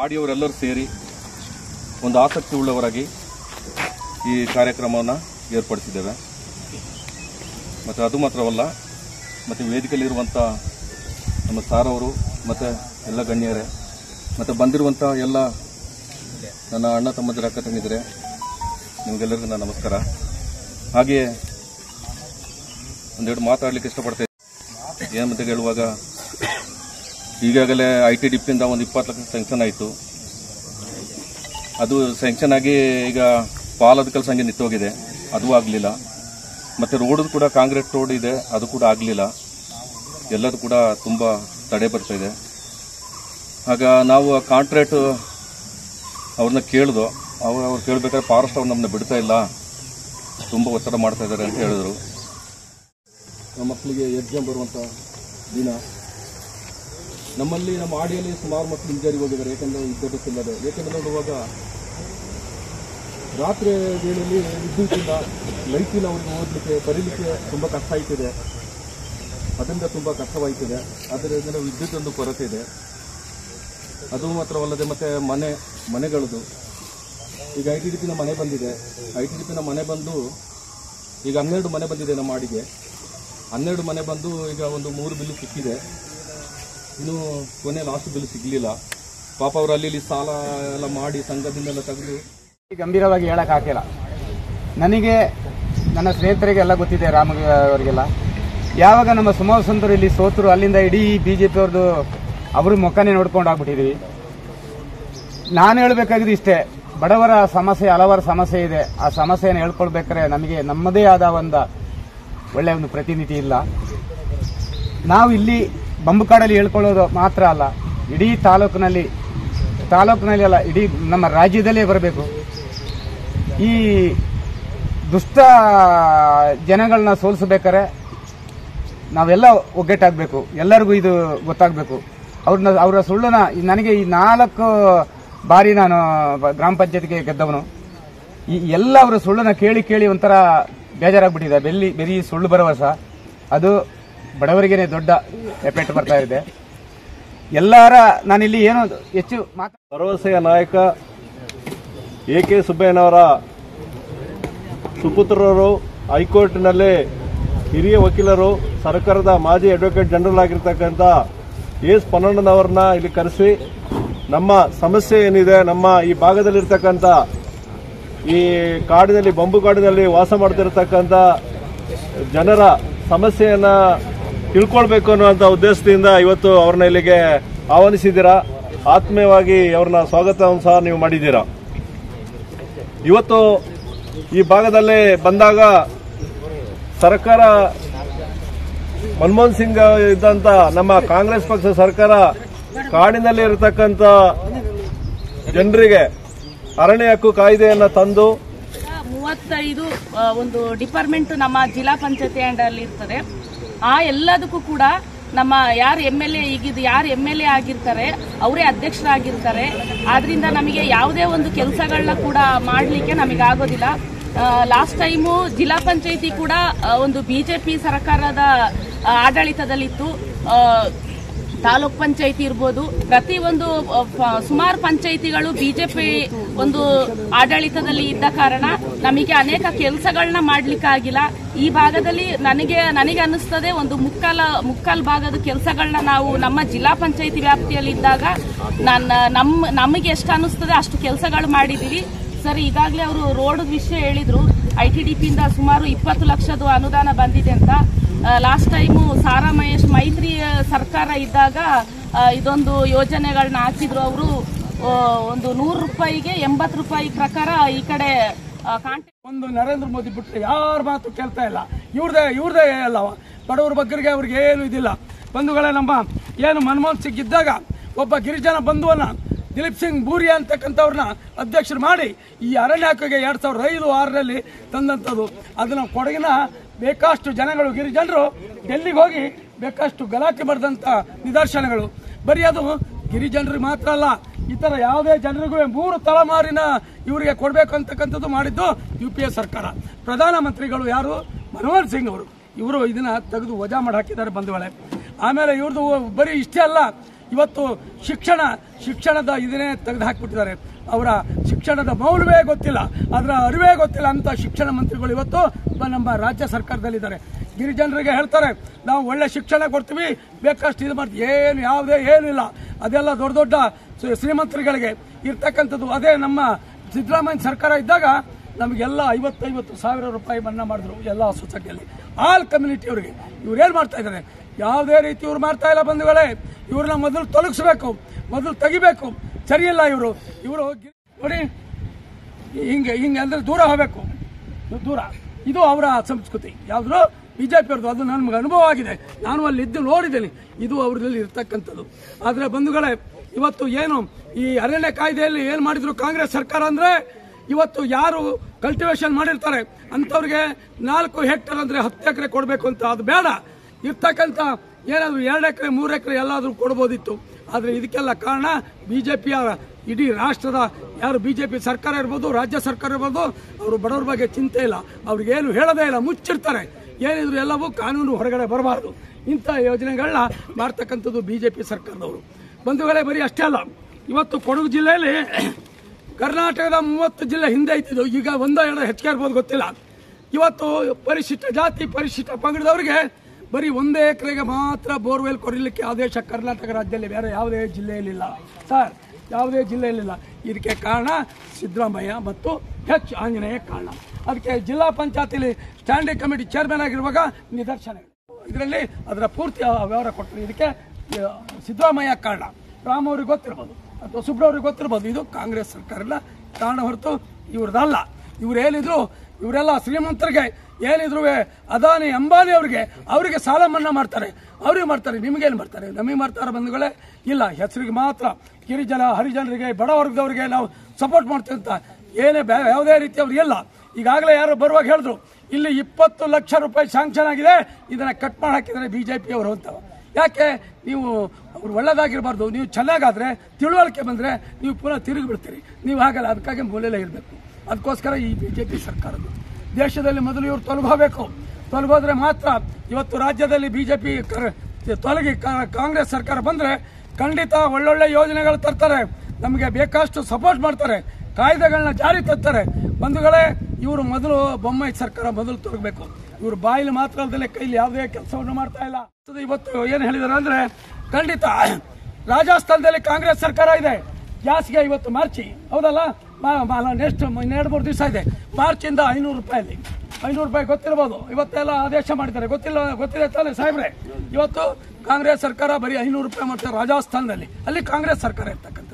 ಆಡಿಯವರೆಲ್ಲರೂ ಸೇರಿ ಒಂದು ಆಸಕ್ತಿ ಉಳ್ಳವರಾಗಿ ಈ ಕಾರ್ಯಕ್ರಮವನ್ನು ಏರ್ಪಡಿಸಿದ್ದೇವೆ ಮತ್ತು ಅದು ಮಾತ್ರವಲ್ಲ ಮತ್ತು ವೇದಿಕೆಯಲ್ಲಿರುವಂಥ ನಮ್ಮ ಸಾರ್ ಅವರು ಮತ್ತು ಎಲ್ಲ ಗಣ್ಯರೇ ಮತ್ತು ಬಂದಿರುವಂಥ ಎಲ್ಲ ನನ್ನ ಅಣ್ಣ ತಮ್ಮಂದಿರ ಅಕ್ಕ ತಂಗಿದ್ರೆ ನಿಮಗೆಲ್ಲರಿಗೂ ನನ್ನ ನಮಸ್ಕಾರ ಹಾಗೆಯೇ ಒಂದೆರಡು ಮಾತಾಡಲಿಕ್ಕೆ ಇಷ್ಟಪಡ್ತೇನೆ ಏನಂತ ಹೇಳುವಾಗ ಈಗಾಗಲೇ ಐ ಟಿ ಡಿಪ್ಪಿಂದ ಒಂದು ಇಪ್ಪತ್ತು ಲಕ್ಷ ಸ್ಯಾಂಕ್ಷನ್ ಆಯಿತು ಅದು ಸ್ಯಾಂಕ್ಷನ್ ಆಗಿ ಈಗ ಪಾಲದ ಕೆಲಸ ಹಂಗೆ ನಿಂತೋಗಿದೆ ಅದು ಆಗಲಿಲ್ಲ ಮತ್ತು ರೋಡ್ ಕೂಡ ಕಾಂಕ್ರೀಟ್ ರೋಡ್ ಇದೆ ಅದು ಕೂಡ ಆಗಲಿಲ್ಲ ಎಲ್ಲದು ಕೂಡ ತುಂಬ ತಡೆ ಬರ್ತಾ ಇದೆ ಆಗ ನಾವು ಕಾಂಟ್ರಾಕ್ಟ್ ಅವ್ರನ್ನ ಕೇಳಿದು ಅವ್ರು ಅವ್ರು ಕೇಳಬೇಕಾದ್ರೆ ಫಾರೆಸ್ಟ್ ಅವ್ರು ನಮ್ಮನ್ನ ಬಿಡ್ತಾ ಇಲ್ಲ ತುಂಬ ಒತ್ತಡ ಮಾಡ್ತಾ ಇದ್ದಾರೆ ಅಂತ ಹೇಳಿದ್ರು ನಮ್ಮ ಮಕ್ಕಳಿಗೆ ಎಕ್ಸಾಮ್ ಬರುವಂಥ ದಿನ ನಮ್ಮಲ್ಲಿ ನಮ್ಮ ಆಡಿಯಲ್ಲಿ ಸುಮಾರು ಮಕ್ಕಳು ಇಂಜರಿ ಹೋಗಿದ್ದಾರೆ ಯಾಕಂದರೆ ವಿದ್ಯಾಭ್ಯಾಸ ಇಲ್ಲದೆ ಯಾಕಂದರೆ ನೋಡುವಾಗ ರಾತ್ರಿ ವೇಳೆಯಲ್ಲಿ ವಿದ್ಯುತ್ ಇಲ್ಲ ಲೈಟ್ ಇಲ್ಲ ಅವ್ರಿಗೆ ಓದಲಿಕ್ಕೆ ಬರೀಲಿಕ್ಕೆ ತುಂಬ ಕಷ್ಟ ಆಯ್ತಿದೆ ಅದರಿಂದ ತುಂಬ ಕಷ್ಟವಾಯ್ತಿದೆ ಅದರಿಂದ ವಿದ್ಯುತ್ ಒಂದು ಕೊರತೆ ಇದೆ ಅದು ಮಾತ್ರವಲ್ಲದೆ ಮತ್ತೆ ಮನೆ ಮನೆಗಳದು ಈಗ ಐ ಟಿ ಡಿ ಪಿನ ಮನೆ ಬಂದಿದೆ ಐ ಟಿ ಡಿ ಪಿನ ಮನೆ ಬಂದು ಈಗ ಹನ್ನೆರಡು ಮನೆ ಬಂದಿದೆ ನಮ್ಮ ಆಡಿಗೆ ಹನ್ನೆರಡು ಮನೆ ಬಂದು ಈಗ ಒಂದು ಮೂರು ಬಿಲ್ಲು ಸಿಕ್ಕಿದೆ ಇನ್ನು ಕೊನೆ ಲಾಸ್ಟ್ ಬಿಲ್ ಸಿಗಲಿಲ್ಲ ಪಾಪ ಅವರು ಅಲ್ಲಿ ಇಲ್ಲಿ ಸಾಲ ಎಲ್ಲ ಮಾಡಿ ಸಂಘದಿಂದೆಲ್ಲ ತೆಗೆದು ಗಂಭೀರವಾಗಿ ಹೇಳಕ್ ಹಾಕಿಲ್ಲ ನನಗೆ ನನ್ನ ಸ್ನೇಹಿತರಿಗೆಲ್ಲ ಗೊತ್ತಿದೆ ರಾಮ ಅವರಿಗೆಲ್ಲ ಯಾವಾಗ ನಮ್ಮ ಸುಮಾರು ಸುಂದರು ಇಲ್ಲಿ ಸೋತರು ಅಲ್ಲಿಂದ ಇಡೀ ಬಿಜೆಪಿ ಅವ್ರದ್ದು ಅವರು ಮುಖನೇ ನೋಡ್ಕೊಂಡು ಆಗ್ಬಿಟ್ಟಿದೀವಿ ನಾನು ಹೇಳ್ಬೇಕಾಗಿದ್ದು ಇಷ್ಟೇ ಬಡವರ ಸಮಸ್ಯೆ ಹಲವಾರು ಸಮಸ್ಯೆ ಇದೆ ಆ ಸಮಸ್ಯೆಯನ್ನು ಹೇಳ್ಕೊಳ್ಬೇಕಾದ್ರೆ ನಮಗೆ ನಮ್ಮದೇ ಆದ ಒಂದು ಒಳ್ಳೆಯ ಒಂದು ಪ್ರತಿನಿಧಿ ಇಲ್ಲ ನಾವು ಇಲ್ಲಿ ಬಂಬುಕಾಡಲ್ಲಿ ಹೇಳ್ಕೊಳ್ಳೋದು ಮಾತ್ರ ಅಲ್ಲ ಇಡೀ ತಾಲೂಕಿನಲ್ಲಿ ತಾಲೂಕಿನಲ್ಲಿ ಅಲ್ಲ ಇಡೀ ನಮ್ಮ ರಾಜ್ಯದಲ್ಲೇ ಬರಬೇಕು ಈ ದುಷ್ಟ ಜನಗಳನ್ನ ಸೋಲಿಸಬೇಕಾದ್ರೆ ನಾವೆಲ್ಲ ಒಗ್ಗಟ್ಟಾಗಬೇಕು ಎಲ್ಲರಿಗೂ ಇದು ಗೊತ್ತಾಗಬೇಕು ಅವ್ರನ್ನ ಅವರ ಸುಳ್ಳನ್ನ ನನಗೆ ಈ ನಾಲ್ಕು ಬಾರಿ ನಾನು ಬ- ಗ್ರಾಮ ಪಂಚಾಯತ್ಗೆ ಗೆದ್ದವನು ಈ ಎಲ್ಲ ಅವರ ಸುಳ್ಳನ್ನ ಕೇಳಿ ಕೇಳಿ ಒಂಥರ ಬೇಜಾರಾಗ್ಬಿಟ್ಟಿದೆ ಬೆಲ್ಲಿ ಬರೀ ಸುಳ್ಳು ಭರವಸ ಅದು ಬಡವರಿಗೇನೆ ದೊಡ್ಡ ಎಫೆಕ್ಟ್ ಬರ್ತಾ ಇದೆ ಎಲ್ಲರ ನಾನಿಲ್ಲಿ ಏನು ಹೆಚ್ಚು ಮಾತಾ ಭರವಸೆಯ ನಾಯಕ ಎ ಕೆ ಸುಬ್ಬಯ್ಯನವರ ಸುಪುತ್ರರು ಹೈಕೋರ್ಟ್ನಲ್ಲಿ ಹಿರಿಯ ವಕೀಲರು ಸರ್ಕಾರದ ಮಾಜಿ ಅಡ್ವೊಕೇಟ್ ಜನರಲ್ ಆಗಿರ್ತಕ್ಕಂಥ ಎಸ್ ಪನ್ನಣ್ಣನವರನ್ನ ಇಲ್ಲಿ ಕರೆಸಿ ನಮ್ಮ ಸಮಸ್ಯೆ ಏನಿದೆ ನಮ್ಮ ಈ ಭಾಗದಲ್ಲಿರ್ತಕ್ಕಂಥ ಈ ಕಾಡಿನಲ್ಲಿ ಬಂಬು ಕಾಡಿನಲ್ಲಿ ವಾಸ ಮಾಡ್ತಿರ್ತಕ್ಕಂಥ ಜನರ ಸಮಸ್ಯೆಯನ್ನ ತಿಳ್ಕೊಳ್ಬೇಕು ಅನ್ನುವಂಥ ಉದ್ದೇಶದಿಂದ ಇವತ್ತು ಅವ್ರನ್ನ ಇಲ್ಲಿಗೆ ಆಹ್ವಾನಿಸಿದ್ದೀರಾ ಆತ್ಮೀಯವಾಗಿ ಅವ್ರನ್ನ ಸ್ವಾಗತವನ್ನು ಸಹ ನೀವು ಮಾಡಿದ್ದೀರಾ ಇವತ್ತು ಈ ಭಾಗದಲ್ಲಿ ಬಂದಾಗ ಸರ್ಕಾರ ಮನಮೋಹನ್ ಸಿಂಗ್ ಇದ್ದಂತ ನಮ್ಮ ಕಾಂಗ್ರೆಸ್ ಪಕ್ಷ ಸರ್ಕಾರ ಕಾಡಿನಲ್ಲಿ ಇರತಕ್ಕಂತ ಜನರಿಗೆ ಅರಣ್ಯ ಹಕ್ಕು ಕಾಯ್ದೆಯನ್ನ ತಂದು ಮೂವತ್ತೈದು ಆ, ಒಂದು ಡಿಪಾರ್ಟ್ಮೆಂಟ್ ನಮ್ಮ ಜಿಲ್ಲಾ ಪಂಚಾಯತಿ ಅಂಡಲ್ಲಿ ಇರ್ತದೆ ಆ ಎಲ್ಲದಕ್ಕೂ ಕೂಡ ನಮ್ಮ ಯಾರು ಎಮ್ ಎಲ್ ಎ ಈಗಿದ್ದು ಯಾರು ಎಮ್ ಎಲ್ ಎ ಆಗಿರ್ತಾರೆ ಅವರೇ ಅಧ್ಯಕ್ಷರಾಗಿರ್ತಾರೆ ಆದ್ರಿಂದ ನಮಗೆ ಯಾವುದೇ ಒಂದು ಕೆಲಸಗಳನ್ನ ಕೂಡ ಮಾಡಲಿಕ್ಕೆ ನಮಗೆ ಆಗೋದಿಲ್ಲ ಲಾಸ್ಟ್ ಟೈಮು ಜಿಲ್ಲಾ ಪಂಚಾಯತಿ ಕೂಡ ಆ, ಒಂದು ಬಿಜೆಪಿ ಸರ್ಕಾರದ ಆ, ಆಡಳಿತದಲ್ಲಿತ್ತು ಆ, ತಾಲೂಕ್ ಪಂಚಾಯತಿ ಇರ್ಬೋದು ಪ್ರತಿ ಒಂದು ಸುಮಾರು ಪಂಚಾಯಿತಿಗಳು ಬಿಜೆಪಿ ಒಂದು ಆಡಳಿತದಲ್ಲಿ ಇದ್ದ ಕಾರಣ ನಮಗೆ ಅನೇಕ ಕೆಲಸಗಳನ್ನ ಮಾಡ್ಲಿಕ್ಕಾಗಿಲ್ಲ ಈ ಭಾಗದಲ್ಲಿ ನನಗೆ ನನಗೆ ಅನ್ನಿಸ್ತದೆ ಒಂದು ಮುಕ್ಕಾಲ ಮುಕ್ಕಾಲ್ ಭಾಗದ ಕೆಲಸಗಳನ್ನ ನಾವು ನಮ್ಮ ಜಿಲ್ಲಾ ಪಂಚಾಯತಿ ವ್ಯಾಪ್ತಿಯಲ್ಲಿ ಇದ್ದಾಗ ನನ್ನ ನಮ್ಮ ನಮಗೆ ಎಷ್ಟು ಅನ್ನಿಸ್ತದೆ ಅಷ್ಟು ಕೆಲಸಗಳು ಮಾಡಿದೀವಿ ಸರ್ ಈಗಾಗಲೇ ಅವರು ರೋಡ್ ವಿಷಯ ಹೇಳಿದ್ರು ಐ ಟಿ ಡಿ ಪಿಯಿಂದ ಸುಮಾರು ಇಪ್ಪತ್ತು ಲಕ್ಷದ ಅನುದಾನ ಬಂದಿದೆ ಅಂತ ಲಾಸ್ಟ್ ಟೈಮು ಸಾರಾ ಮಹೇಶ್ ಮೈತ್ರಿ ಆ, ಸರ್ಕಾರ ಇದ್ದಾಗ ಆ, ಇದೊಂದು ಯೋಜನೆಗಳನ್ನ ಹಾಕಿದ್ರು ಅವರು ಒಂದು ನೂರು ರೂಪಾಯಿಗೆ ಎಂಬತ್ತು ರೂಪಾಯಿ ಪ್ರಕಾರ ಈ ಕಡೆ ಕಾಂಟ್ಯಾಕ್ಟ್ ಒಂದು ನರೇಂದ್ರ ಮೋದಿ ಬಿಟ್ಟರೆ ಯಾರ ಮಾತು ಕೇಳ್ತಾ ಇಲ್ಲ ಇವ್ರದೇ ಇವ್ರದೇ ಅಲ್ಲವ ಬಡವರ ಬಗ್ಗರಿಗೆ ಅವ್ರಿಗೆ ಏನು ಇದಿಲ್ಲ ಬಂಧುಗಳೇ ನಮ್ಮ ಏನು ಮನಮೋಹನ್ ಸಿಂಗ್ ಇದ್ದಾಗ ಒಬ್ಬ ಗಿರಿಜನ ಬಂಧುವನ್ನ ದಿಲೀಪ್ ಸಿಂಗ್ ಬೂರಿ ಅಂತಕ್ಕಂಥವ್ರನ್ನ ಅಧ್ಯಕ್ಷರು ಮಾಡಿ ಈ ಅರಣ್ಯ ಹಕ್ಕಿಗೆ ಎರಡ್ ಸಾವಿರದ ಐದು ಆರರಲ್ಲಿ ತಂದಂಥದ್ದು ಅದನ್ನ ಕೊಡಗಿನ ಬೇಕಷ್ಟು ಜನಗಳು ಗಿರಿಜನರು ಡೆಲ್ಲಿಗೆ ಹೋಗಿ ಬೇಕಷ್ಟು ಗಲಾಟೆ ಮಾಡಿದಂಥ ನಿದರ್ಶನಗಳು ಬರೀ ಅದು ಗಿರಿಜನರಿಗೆ ಮಾತ್ರ ಅಲ್ಲ ಇತರ ಯಾವುದೇ ಜನರಿಗೂ ಮೂರು ತಲೆಮಾರಿನ ಇವರಿಗೆ ಕೊಡಬೇಕು ಅಂತಕ್ಕಂಥದ್ದು ಮಾಡಿದ್ದು ಯು ಪಿ ಎ ಸರ್ಕಾರ ಪ್ರಧಾನಮಂತ್ರಿಗಳು ಯಾರು ಮನಮೋಹನ್ ಸಿಂಗ್ ಅವರು ಇವರು ಇದನ್ನ ತೆಗೆದು ವಜಾ ಮಾಡಿ ಹಾಕಿದ್ದಾರೆ ಬಂಧುಗಳೇ ಆಮೇಲೆ ಇವ್ರದ್ದು ಬರೀ ಇಷ್ಟೇ ಅಲ್ಲ ಇವತ್ತು ಶಿಕ್ಷಣ ಶಿಕ್ಷಣದ ಇದನ್ನೇ ತೆಗೆದು ಹಾಕ್ಬಿಟ್ಟಿದ್ದಾರೆ ಅವರ ಶಿಕ್ಷಣದ ಮೌಲ್ಯವೇ ಗೊತ್ತಿಲ್ಲ ಅದರ ಅರಿವೇ ಗೊತ್ತಿಲ್ಲ ಅಂತ ಶಿಕ್ಷಣ ಮಂತ್ರಿಗಳು ಇವತ್ತು ಬ- ನಮ್ಮ ರಾಜ್ಯ ಸರ್ಕಾರದಲ್ಲಿದ್ದಾರೆ ಗಿರಿಜನರಿಗೆ ಹೇಳ್ತಾರೆ ನಾವು ಒಳ್ಳೆ ಶಿಕ್ಷಣ ಕೊಡ್ತೀವಿ ಬೇಕಷ್ಟು ಇದು ಮಾಡ್ತೀವಿ ಏನು ಯಾವುದೇ ಏನಿಲ್ಲ ಅದೆಲ್ಲ ದೊಡ್ಡ ದೊಡ್ಡ ಶ್ರೀ- ಶ್ರೀಮಂತರುಗಳಿಗೆ ಇರ್ತಕ್ಕಂಥದ್ದು ಅದೇ ನಮ್ಮ ಸಿದ್ದರಾಮಯ್ಯ ಸರ್ಕಾರ ಇದ್ದಾಗ ನಮಗೆಲ್ಲ ಐವತ್ತೈವತ್ತು ಸಾವಿರ ರೂಪಾಯಿ ಮನ್ನಾ ಮಾಡಿದ್ರು ಎಲ್ಲ ಸೊಸೈಟಿಯಲ್ಲಿ ಆಲ್ ಕಮ್ಯುನಿಟಿ ಅವರಿಗೆ ಇವ್ರು ಏನು ಮಾಡ್ತಾ ಇದ್ದಾರೆ ಯಾವುದೇ ರೀತಿ ಇವ್ರು ಮಾಡ್ತಾ ಇಲ್ಲ ಬಂಧುಗಳೇ ಇವ್ರನ್ನ ಮೊದಲು ತೊಲಗಿಸ್ಬೇಕು ಮೊದಲು ತೆಗಿಬೇಕು ಸರಿಯಿಲ್ಲ ಇವರು ಇವರು ನೋಡಿ ಹಿಂಗೆ ಹಿಂಗೆ ಅಂದ್ರೆ ದೂರ ಹೋಗಬೇಕು ದೂರ ಇದು ಅವರ ಸಂಸ್ಕೃತಿ ಯಾವ್ದು ಬಿಜೆಪಿ ಅವ್ರದ್ದು ಅದು ನನ್ಗೆ ಅನುಭವ ಆಗಿದೆ ನಾನು ಅಲ್ಲಿ ಇದ್ದು ನೋಡಿದ್ದೇನೆ ಇದು ಅವರಲ್ಲಿ ಇರ್ತಕ್ಕಂಥದ್ದು ಆದರೆ ಬಂಧುಗಳೇ ಇವತ್ತು ಏನು ಈ ಅರಣ್ಯ ಕಾಯ್ದೆಯಲ್ಲಿ ಏನು ಮಾಡಿದ್ರು ಕಾಂಗ್ರೆಸ್ ಸರ್ಕಾರ ಅಂದ್ರೆ ಇವತ್ತು ಯಾರು ಕಲ್ಟಿವೇಶನ್ ಮಾಡಿರ್ತಾರೆ ಅಂಥವ್ರಿಗೆ ನಾಲ್ಕು ಹೆಕ್ಟರ್ ಅಂದ್ರೆ ಹತ್ತು ಎಕರೆ ಕೊಡಬೇಕು ಅಂತ ಅದು ಬೇಡ ಇರ್ತಕ್ಕಂಥ ಏನಾದ್ರು ಎರಡು ಎಕರೆ ಮೂರು ಎಕರೆ ಎಲ್ಲಾದ್ರೂ ಕೊಡ್ಬೋದಿತ್ತು ಆದರೆ ಇದಕ್ಕೆಲ್ಲ ಕಾರಣ ಬಿಜೆಪಿಯ ಇಡೀ ರಾಷ್ಟ್ರದ ಯಾರು ಬಿಜೆಪಿ ಸರ್ಕಾರ ಇರ್ಬೋದು ರಾಜ್ಯ ಸರ್ಕಾರ ಇರ್ಬೋದು ಅವರು ಬಡವರ ಬಗ್ಗೆ ಚಿಂತೆ ಇಲ್ಲ ಅವ್ರಿಗೇನು ಹೇಳೋದೇ ಇಲ್ಲ ಮುಚ್ಚಿರ್ತಾರೆ ಏನಿದ್ರು ಎಲ್ಲವೂ ಕಾನೂನು ಹೊರಗಡೆ ಬರಬಾರ್ದು ಇಂಥ ಯೋಜನೆಗಳನ್ನ ಮಾಡ್ತಕ್ಕಂಥದ್ದು ಬಿಜೆಪಿ ಸರ್ಕಾರದವರು ಬಂಧುಗಳೇ ಬರೀ ಅಷ್ಟೇ ಅಲ್ಲ ಇವತ್ತು ಕೊಡಗು ಜಿಲ್ಲೆಯಲ್ಲಿ ಕರ್ನಾಟಕದ ಮೂವತ್ತು ಜಿಲ್ಲೆ ಹಿಂದೆ ಇದ್ದಿದ್ದು ಈಗ ಒಂದೋ ಎರಡೋ ಹೆಚ್ಚಿಗೆ ಇರ್ಬೋದು ಗೊತ್ತಿಲ್ಲ ಇವತ್ತು ಪರಿಶಿಷ್ಟ ಜಾತಿ ಪರಿಶಿಷ್ಟ ಪಂಗಡದವರಿಗೆ ಬರೀ ಒಂದೇ ಎಕರೆಗೆ ಮಾತ್ರ ಬೋರ್ವೆಲ್ ಕೊಡಲಿಕ್ಕೆ ಆದೇಶ ಕರ್ನಾಟಕ ರಾಜ್ಯದಲ್ಲಿ ಬೇರೆ ಯಾವುದೇ ಜಿಲ್ಲೆಯಲ್ಲಿಲ್ಲ ಸರ್ ಯಾವುದೇ ಜಿಲ್ಲೆಯಲ್ಲಿಲ್ಲ ಇದಕ್ಕೆ ಕಾರಣ ಸಿದ್ದರಾಮಯ್ಯ ಮತ್ತು ಎಚ್ ಆಂಜನೇಯ ಕಾರಣ ಅದಕ್ಕೆ ಜಿಲ್ಲಾ ಪಂಚಾಯತಿಲಿ ಸ್ಟ್ಯಾಂಡಿಂಗ್ ಕಮಿಟಿ ಚೇರ್ಮನ್ ಆಗಿರುವಾಗ ನಿದರ್ಶನ ಇದರಲ್ಲಿ ಅದರ ಪೂರ್ತಿ ವ್ಯವಹಾರ ಕೊಟ್ಟರು ಇದಕ್ಕೆ ಆ, ಸಿದ್ದರಾಮಯ್ಯ ಕಾರಣ ರಾಮ್ ಅವ್ರಿಗೆ ಗೊತ್ತಿರ್ಬೋದು ಅಥವಾ ಸುಬ್ರವ್ರಿಗೆ ಗೊತ್ತಿರ್ಬೋದು ಇದು ಕಾಂಗ್ರೆಸ್ ಸರ್ಕಾರದ ಕಾರಣ ಹೊರತು ಇವ್ರದಲ್ಲ ಇವ್ರು ಏನಿದ್ರು ಇವರೆಲ್ಲ ಶ್ರೀಮಂತರಿಗೆ ಏನಿದ್ರು ಅದಾನಿ ಅಂಬಾನಿ ಅವರಿಗೆ ಅವರಿಗೆ ಸಾಲ ಮನ್ನಾ ಮಾಡ್ತಾರೆ ಅವ್ರಿಗೆ ಮಾಡ್ತಾರೆ ನಿಮಗೇನು ಮಾಡ್ತಾರೆ ನಮಗೆ ಮಾಡ್ತಾರೆ ಬಂಧುಗಳೇ ಇಲ್ಲ ಹೆಸರಿಗೆ ಮಾತ್ರ ಗಿರಿಜನ ಹರಿಜನರಿಗೆ ಬಡ ವರ್ಗದವರಿಗೆ ನಾವು ಸಪೋರ್ಟ್ ಮಾಡ್ತೀವಿ ಅಂತ ಏನೇ ಬ್ಯಾ- ಯಾವುದೇ ರೀತಿ ಅವ್ರಿಗೆ ಇಲ್ಲ ಈಗಾಗಲೇ ಯಾರು ಬರುವಾಗ ಹೇಳಿದ್ರು ಇಲ್ಲಿ ಇಪ್ಪತ್ತು ಲಕ್ಷ ರೂಪಾಯಿ ಶಾಂಕ್ಷನ್ ಆಗಿದೆ ಇದನ್ನ ಕಟ್ ಮಾಡಿ ಹಾಕಿದ್ದಾರೆ ಬಿಜೆಪಿ ಅವರು ಅಂತ ಯಾಕೆ ನೀವು ಅವ್ರು ಒಳ್ಳೇದಾಗಿರಬಾರ್ದು ನೀವು ಚೆನ್ನಾಗಾದ್ರೆ ತಿಳುವಳಿಕೆ ಬಂದ್ರೆ ನೀವು ಪುನಃ ತಿರುಗಿ ಬಿಡ್ತೀರಿ ನೀವು ಹಾಗಲ್ಲ ಅದಕ್ಕಾಗಿ ಮೂಲೆಯಲ್ಲೇ ಇರಬೇಕು ಅದಕ್ಕೋಸ್ಕರ ಈ ಬಿಜೆಪಿ ಸರ್ಕಾರದ್ದು ದೇಶದಲ್ಲಿ ಮೊದಲು ಇವರು ತೊಲಗೋಬೇಕು ತೊಲಗೋದ್ರೆ ಮಾತ್ರ ಇವತ್ತು ರಾಜ್ಯದಲ್ಲಿ ಬಿಜೆಪಿ ತೊಲಗಿ ಕಾ- ಕಾಂಗ್ರೆಸ್ ಸರ್ಕಾರ ಬಂದ್ರೆ ಖಂಡಿತ ಒಳ್ಳೊಳ್ಳೆ ಯೋಜನೆಗಳು ತರ್ತಾರೆ ನಮಗೆ ಬೇಕಷ್ಟು ಸಪೋರ್ಟ್ ಮಾಡ್ತಾರೆ ಕಾಯ್ದೆಗಳನ್ನ ಜಾರಿ ತರ್ತಾರೆ ಬಂಧುಗಳೇ ಇವರು ಮೊದಲು ಬೊಮ್ಮಾಯಿ ಸರ್ಕಾರ ಮೊದಲು ತೊಲಗಬೇಕು ಇವರು ಬಾಯಿಲಿ ಮಾತ್ರ ಅಲ್ಲದೆ ಕೈಲಿ ಯಾವುದೇ ಕೆಲಸವನ್ನು ಮಾಡ್ತಾ ಇಲ್ಲ ಇವತ್ತು ಏನು ಹೇಳಿದಾರೆ ಅಂದ್ರೆ ಖಂಡಿತ ರಾಜಸ್ಥಾನದಲ್ಲಿ ಕಾಂಗ್ರೆಸ್ ಸರ್ಕಾರ ಇದೆ ಗ್ಯಾಸ್ಗೆ ಇವತ್ತು ಮಾರ್ಚಿ ಹೌದಲ್ಲ ನೆಕ್ಸ್ಟ್ ಇನ್ನೆರಡು ಮೂರು ದಿವಸ ಇದೆ ಮಾರ್ಚಿಂದ ಐನೂರು ರೂಪಾಯಲ್ಲಿ ಐನೂರು ರೂಪಾಯಿ ಗೊತ್ತಿರ್ಬೋದು ಇವತ್ತೆಲ್ಲ ಆದೇಶ ಮಾಡಿದ್ದಾರೆ ಗೊತ್ತಿಲ್ಲ ಗೊತ್ತಿದೆ ತಾನೆ ಸಾಹೇಬ್ರೆ ಇವತ್ತು ಕಾಂಗ್ರೆಸ್ ಸರ್ಕಾರ ಬರೀ ಐನೂರು ರೂಪಾಯಿ ಮಾಡ್ತಾರೆ ರಾಜಸ್ಥಾನದಲ್ಲಿ ಅಲ್ಲಿ ಕಾಂಗ್ರೆಸ್ ಸರ್ಕಾರ ಇರ್ತಕ್ಕಂಥದ್ದು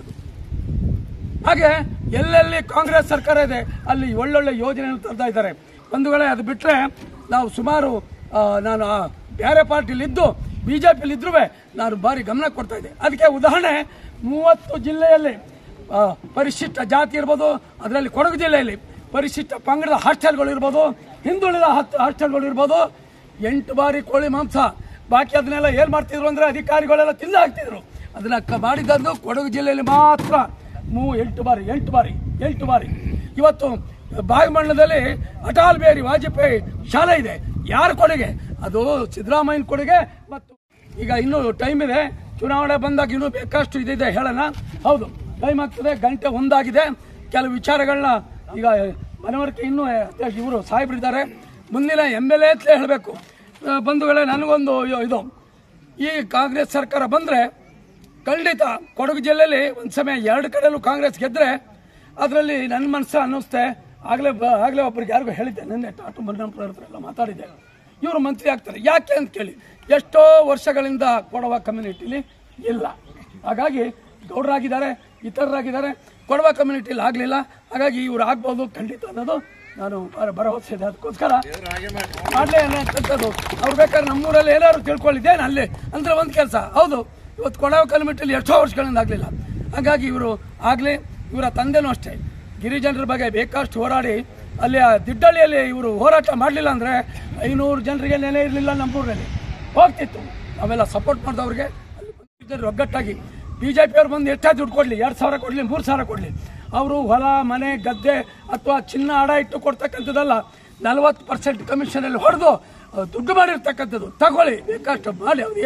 ಹಾಗೆ ಎಲ್ಲೆಲ್ಲಿ ಕಾಂಗ್ರೆಸ್ ಸರ್ಕಾರ ಇದೆ ಅಲ್ಲಿ ಒಳ್ಳೊಳ್ಳೆ ಯೋಜನೆ ತರ್ತಾ ಇದ್ದಾರೆ ಬಂಧುಗಳೇ ಅದು ಬಿಟ್ರೆ ನಾವು ಸುಮಾರು ಆ, ನಾನು ಆ ಬೇರೆ ಪಾರ್ಟಿಲಿ ಇದ್ದು ಬಿಜೆಪಿಲಿ ಇದ್ರೂ ನಾನು ಭಾರಿ ಗಮನ ಕೊಡ್ತಾ ಇದ್ದೆ ಅದಕ್ಕೆ ಉದಾಹರಣೆ ಮೂವತ್ತು ಜಿಲ್ಲೆಯಲ್ಲಿ ಆ, ಪರಿಶಿಷ್ಟ ಜಾತಿ ಇರ್ಬೋದು ಅದರಲ್ಲಿ ಕೊಡಗು ಜಿಲ್ಲೆಯಲ್ಲಿ ಪರಿಶಿಷ್ಟ ಪಂಗಡದ ಹಾಸ್ಟೆಲ್ಗಳು ಇರ್ಬೋದು ಹಿಂದುಳಿದ ಹತ್- ಹಾಸ್ಟೆಲ್ಗಳು ಇರ್ಬೋದು ಎಂಟು ಬಾರಿ ಕೋಳಿ ಮಾಂಸ ಬಾಕಿ ಅದನ್ನೆಲ್ಲ ಏನ್ ಮಾಡ್ತಿದ್ರು ಅಂದ್ರೆ ಅಧಿಕಾರಿಗಳೆಲ್ಲ ತಿಂದು ಹಾಕ್ತಿದ್ರು ಅದನ್ನ ಕ- ಮಾಡಿದ್ದು ಕೊಡಗು ಜಿಲ್ಲೆಯಲ್ಲಿ ಮಾತ್ರ ಮೂ ಎಂಟು ಬಾರಿ ಎಂಟು ಬಾರಿ ಎಂಟು ಬಾರಿ ಇವತ್ತು ಬಾಗಮಂಡಲದಲ್ಲಿ ಅಟಲ್ ಬಿಹಾರಿ ವಾಜಪೇಯಿ ಶಾಲೆ ಇದೆ ಯಾರ ಕೊಡುಗೆ ಅದು ಸಿದ್ದರಾಮಯ್ಯನ ಕೊಡುಗೆ ಮತ್ತು ಈಗ ಇನ್ನೂ ಟೈಮ್ ಇದೆ ಚುನಾವಣೆ ಬಂದಾಗ ಇನ್ನೂ ಬೇಕಷ್ಟು ಇದಿದೆ ಹೇಳೋಣ ಹೌದು ಟೈಮ್ ಆಗ್ತದೆ ಗಂಟೆ ಒಂದಾಗಿದೆ ಕೆಲವು ವಿಚಾರಗಳನ್ನ ಈಗ ಮನವರಿಕೆ ಇನ್ನೂ ಇವರು ಸಾಹೇಬ್ರಿದ್ದಾರೆ ಮುಂದಿನ ಎಮ್ ಎಲ್ ಎ ಅಂತಲೇ ಹೇಳಬೇಕು ಬಂಧುಗಳೇ ನನಗೊಂದು ಇದು- ಇದು ಈ ಕಾಂಗ್ರೆಸ್ ಸರ್ಕಾರ ಬಂದರೆ ಖಂಡಿತ ಕೊಡಗು ಜಿಲ್ಲೆಯಲ್ಲಿ ಒಂದು ಸಮಯ ಎರಡು ಕಡೆಯಲ್ಲೂ ಕಾಂಗ್ರೆಸ್ ಗೆದ್ರೆ ಅದರಲ್ಲಿ ನನ್ನ ಮನಸ್ಸು ಅನ್ನಿಸ್ತೆ ಆಗಲೇ ಆಗಲೇ ಒಬ್ಬರಿಗೆ ಯಾರಿಗೂ ಹೇಳಿದ್ದೆ ನಿನ್ನೆ ಟಾಟು ಮರಿನಾಪುರ ಹತ್ರ ಎಲ್ಲ ಮಾತಾಡಿದ್ದೆ ಇವರು ಮಂತ್ರಿ ಆಗ್ತಾರೆ ಯಾಕೆ ಅಂತ ಕೇಳಿ ಎಷ್ಟೋ ವರ್ಷಗಳಿಂದ ಕೊಡವ ಕಮ್ಯುನಿಟಿಲಿ ಇಲ್ಲ ಹಾಗಾಗಿ ಗೌಡರಾಗಿದ್ದಾರೆ ಇತರರಾಗಿದ್ದಾರೆ ಕೊಡವ ಕಮ್ಯುನಿಟಿಲಿ ಆಗಲಿಲ್ಲ ಹಾಗಾಗಿ ಇವ್ರು ಆಗ್ಬೋದು ಖಂಡಿತ ಅನ್ನೋದು ನಾನು ಭರ- ಭರವಸೆ ಇದೆ ಅದಕ್ಕೋಸ್ಕರ ಮಾಡ್ಲೇ ಅನ್ನೋಂಥದ್ದು ಅವ್ರು ಬೇಕಾದ್ರೆ ನಮ್ಮೂರಲ್ಲಿ ಏನಾದ್ರು ತಿಳ್ಕೊಳ್ಳಿದ್ದೇನೆ ಅಲ್ಲಿ ಅಂದ್ರೆ ಒಂದು ಕೆಲಸ ಹೌದು ಇವತ್ತು ಕೊಡವ ಕಲ್ಮಿಟ್ಟಲ್ಲಿ ಎಷ್ಟೋ ವರ್ಷಗಳಿಂದ ಆಗಲಿಲ್ಲ ಹಾಗಾಗಿ ಇವರು ಆಗಲಿ ಇವರ ತಂದೆನೂ ಅಷ್ಟೇ ಗಿರಿಜನರ ಬಗ್ಗೆ ಬೇಕಷ್ಟು ಹೋರಾಡಿ ಅಲ್ಲಿ ಆ ದಿಡ್ಡಳ್ಳಿಯಲ್ಲಿ ಇವರು ಹೋರಾಟ ಮಾಡಲಿಲ್ಲ ಅಂದರೆ ಐನೂರು ಜನರಿಗೆ ನೆಲೆ ಇರಲಿಲ್ಲ ನಮ್ಮೂರಲ್ಲಿ ಹೋಗ್ತಿತ್ತು ನಾವೆಲ್ಲ ಸಪೋರ್ಟ್ ಮಾಡಿದವ್ರಿಗೆ ಅಲ್ಲಿ ಜನರು ಒಗ್ಗಟ್ಟಾಗಿ ಬಿಜೆಪಿ ಅವ್ರು ಬಂದು ಎಷ್ಟೇ ದುಡ್ಡು ಕೊಡಲಿ ಎರಡು ಸಾವಿರ ಕೊಡಲಿ ಮೂರು ಸಾವಿರ ಕೊಡಲಿ ಅವರು ಹೊಲ ಮನೆ ಗದ್ದೆ ಅಥವಾ ಚಿನ್ನ ಅಡ ಇಟ್ಟು ಕೊಡ್ತಕ್ಕಂಥದ್ದಲ್ಲ ನಲವತ್ತು ಪರ್ಸೆಂಟ್ ಕಮಿಷನಲ್ಲಿ ಹೊಡೆದು ದುಡ್ಡು ಮಾಡಿರ್ತಕ್ಕಂಥದ್ದು ತಗೊಳ್ಳಿ ಬೇಕಷ್ಟು ಮಾಡಿ ಅವ್ರು ಏನು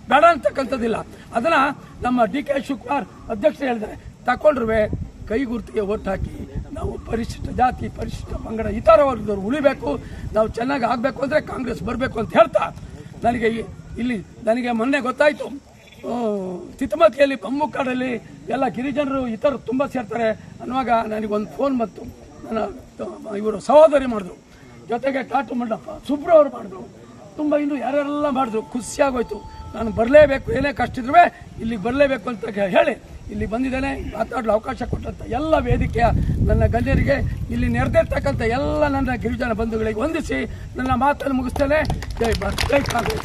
ಬೇಡ ಅಂತಕ್ಕಂಥದ್ದಿಲ್ಲ ಅದನ್ನ ನಮ್ಮ ಡಿ ಕೆ ಶಿವಕುಮಾರ್ ಅಧ್ಯಕ್ಷರು ಹೇಳಿದ್ದಾರೆ ತಕೊಂಡ್ರುವೆ ಕೈ ಗುರುತಿಗೆ ಓಟ್ ಹಾಕಿ ನಾವು ಪರಿಶಿಷ್ಟ ಜಾತಿ ಪರಿಶಿಷ್ಟ ಪಂಗಡ ಇತರ ವರ್ಗದವ್ರು ಉಳಿಬೇಕು ನಾವು ಚೆನ್ನಾಗಿ ಆಗಬೇಕು ಅಂದರೆ ಕಾಂಗ್ರೆಸ್ ಬರಬೇಕು ಅಂತ ಹೇಳ್ತಾ ನನಗೆ ಈ- ಇಲ್ಲಿ ನನಗೆ ಮೊನ್ನೆ ಗೊತ್ತಾಯಿತು ತಿತ್ತಮತಿಯಲ್ಲಿ ಬಮ್ಮುಕ್ಕಾಡಲ್ಲಿ ಎಲ್ಲ ಗಿರಿಜನರು ಇತರರು ತುಂಬ ಸೇರ್ತಾರೆ ಅನ್ನುವಾಗ ನನಗೊಂದು ಫೋನ್ ಬಂತು ನನ್ನ ಇವರು ಸಹೋದರಿ ಮಾಡಿದ್ರು ಜೊತೆಗೆ ಟಾಟು ಮಂಡಪ್ಪ ಸುಬ್ರು ಅವರು ಮಾಡಿದ್ರು ತುಂಬ ಇನ್ನು ಯಾರ್ಯಾರೆಲ್ಲ ಮಾಡಿದ್ರು ಖುಷಿಯಾಗೋಯ್ತು ನಾನು ಬರಲೇಬೇಕು ಏನೇ ಕಷ್ಟ ಇದ್ರೂ ಇಲ್ಲಿ ಬರಲೇಬೇಕು ಅಂತ ಹೇಳಿ ಇಲ್ಲಿ ಬಂದಿದ್ದೇನೆ ಮಾತಾಡಲು ಅವಕಾಶ ಕೊಟ್ಟಂತ ಎಲ್ಲ ವೇದಿಕೆಯ ನನ್ನ ಗಣ್ಯರಿಗೆ ಇಲ್ಲಿ ನೆರೆದಿರ್ತಕ್ಕಂಥ ಎಲ್ಲ ನನ್ನ ಗಿರಿಜನ ಬಂಧುಗಳಿಗೆ ಹೊಂದಿಸಿ ನನ್ನ ಮಾತನ್ನು ಮುಗಿಸ್ತೇನೆ ಜೈ ಭಾರತ್ ಜೈ ಕಾಂಗ್ರೆಸ್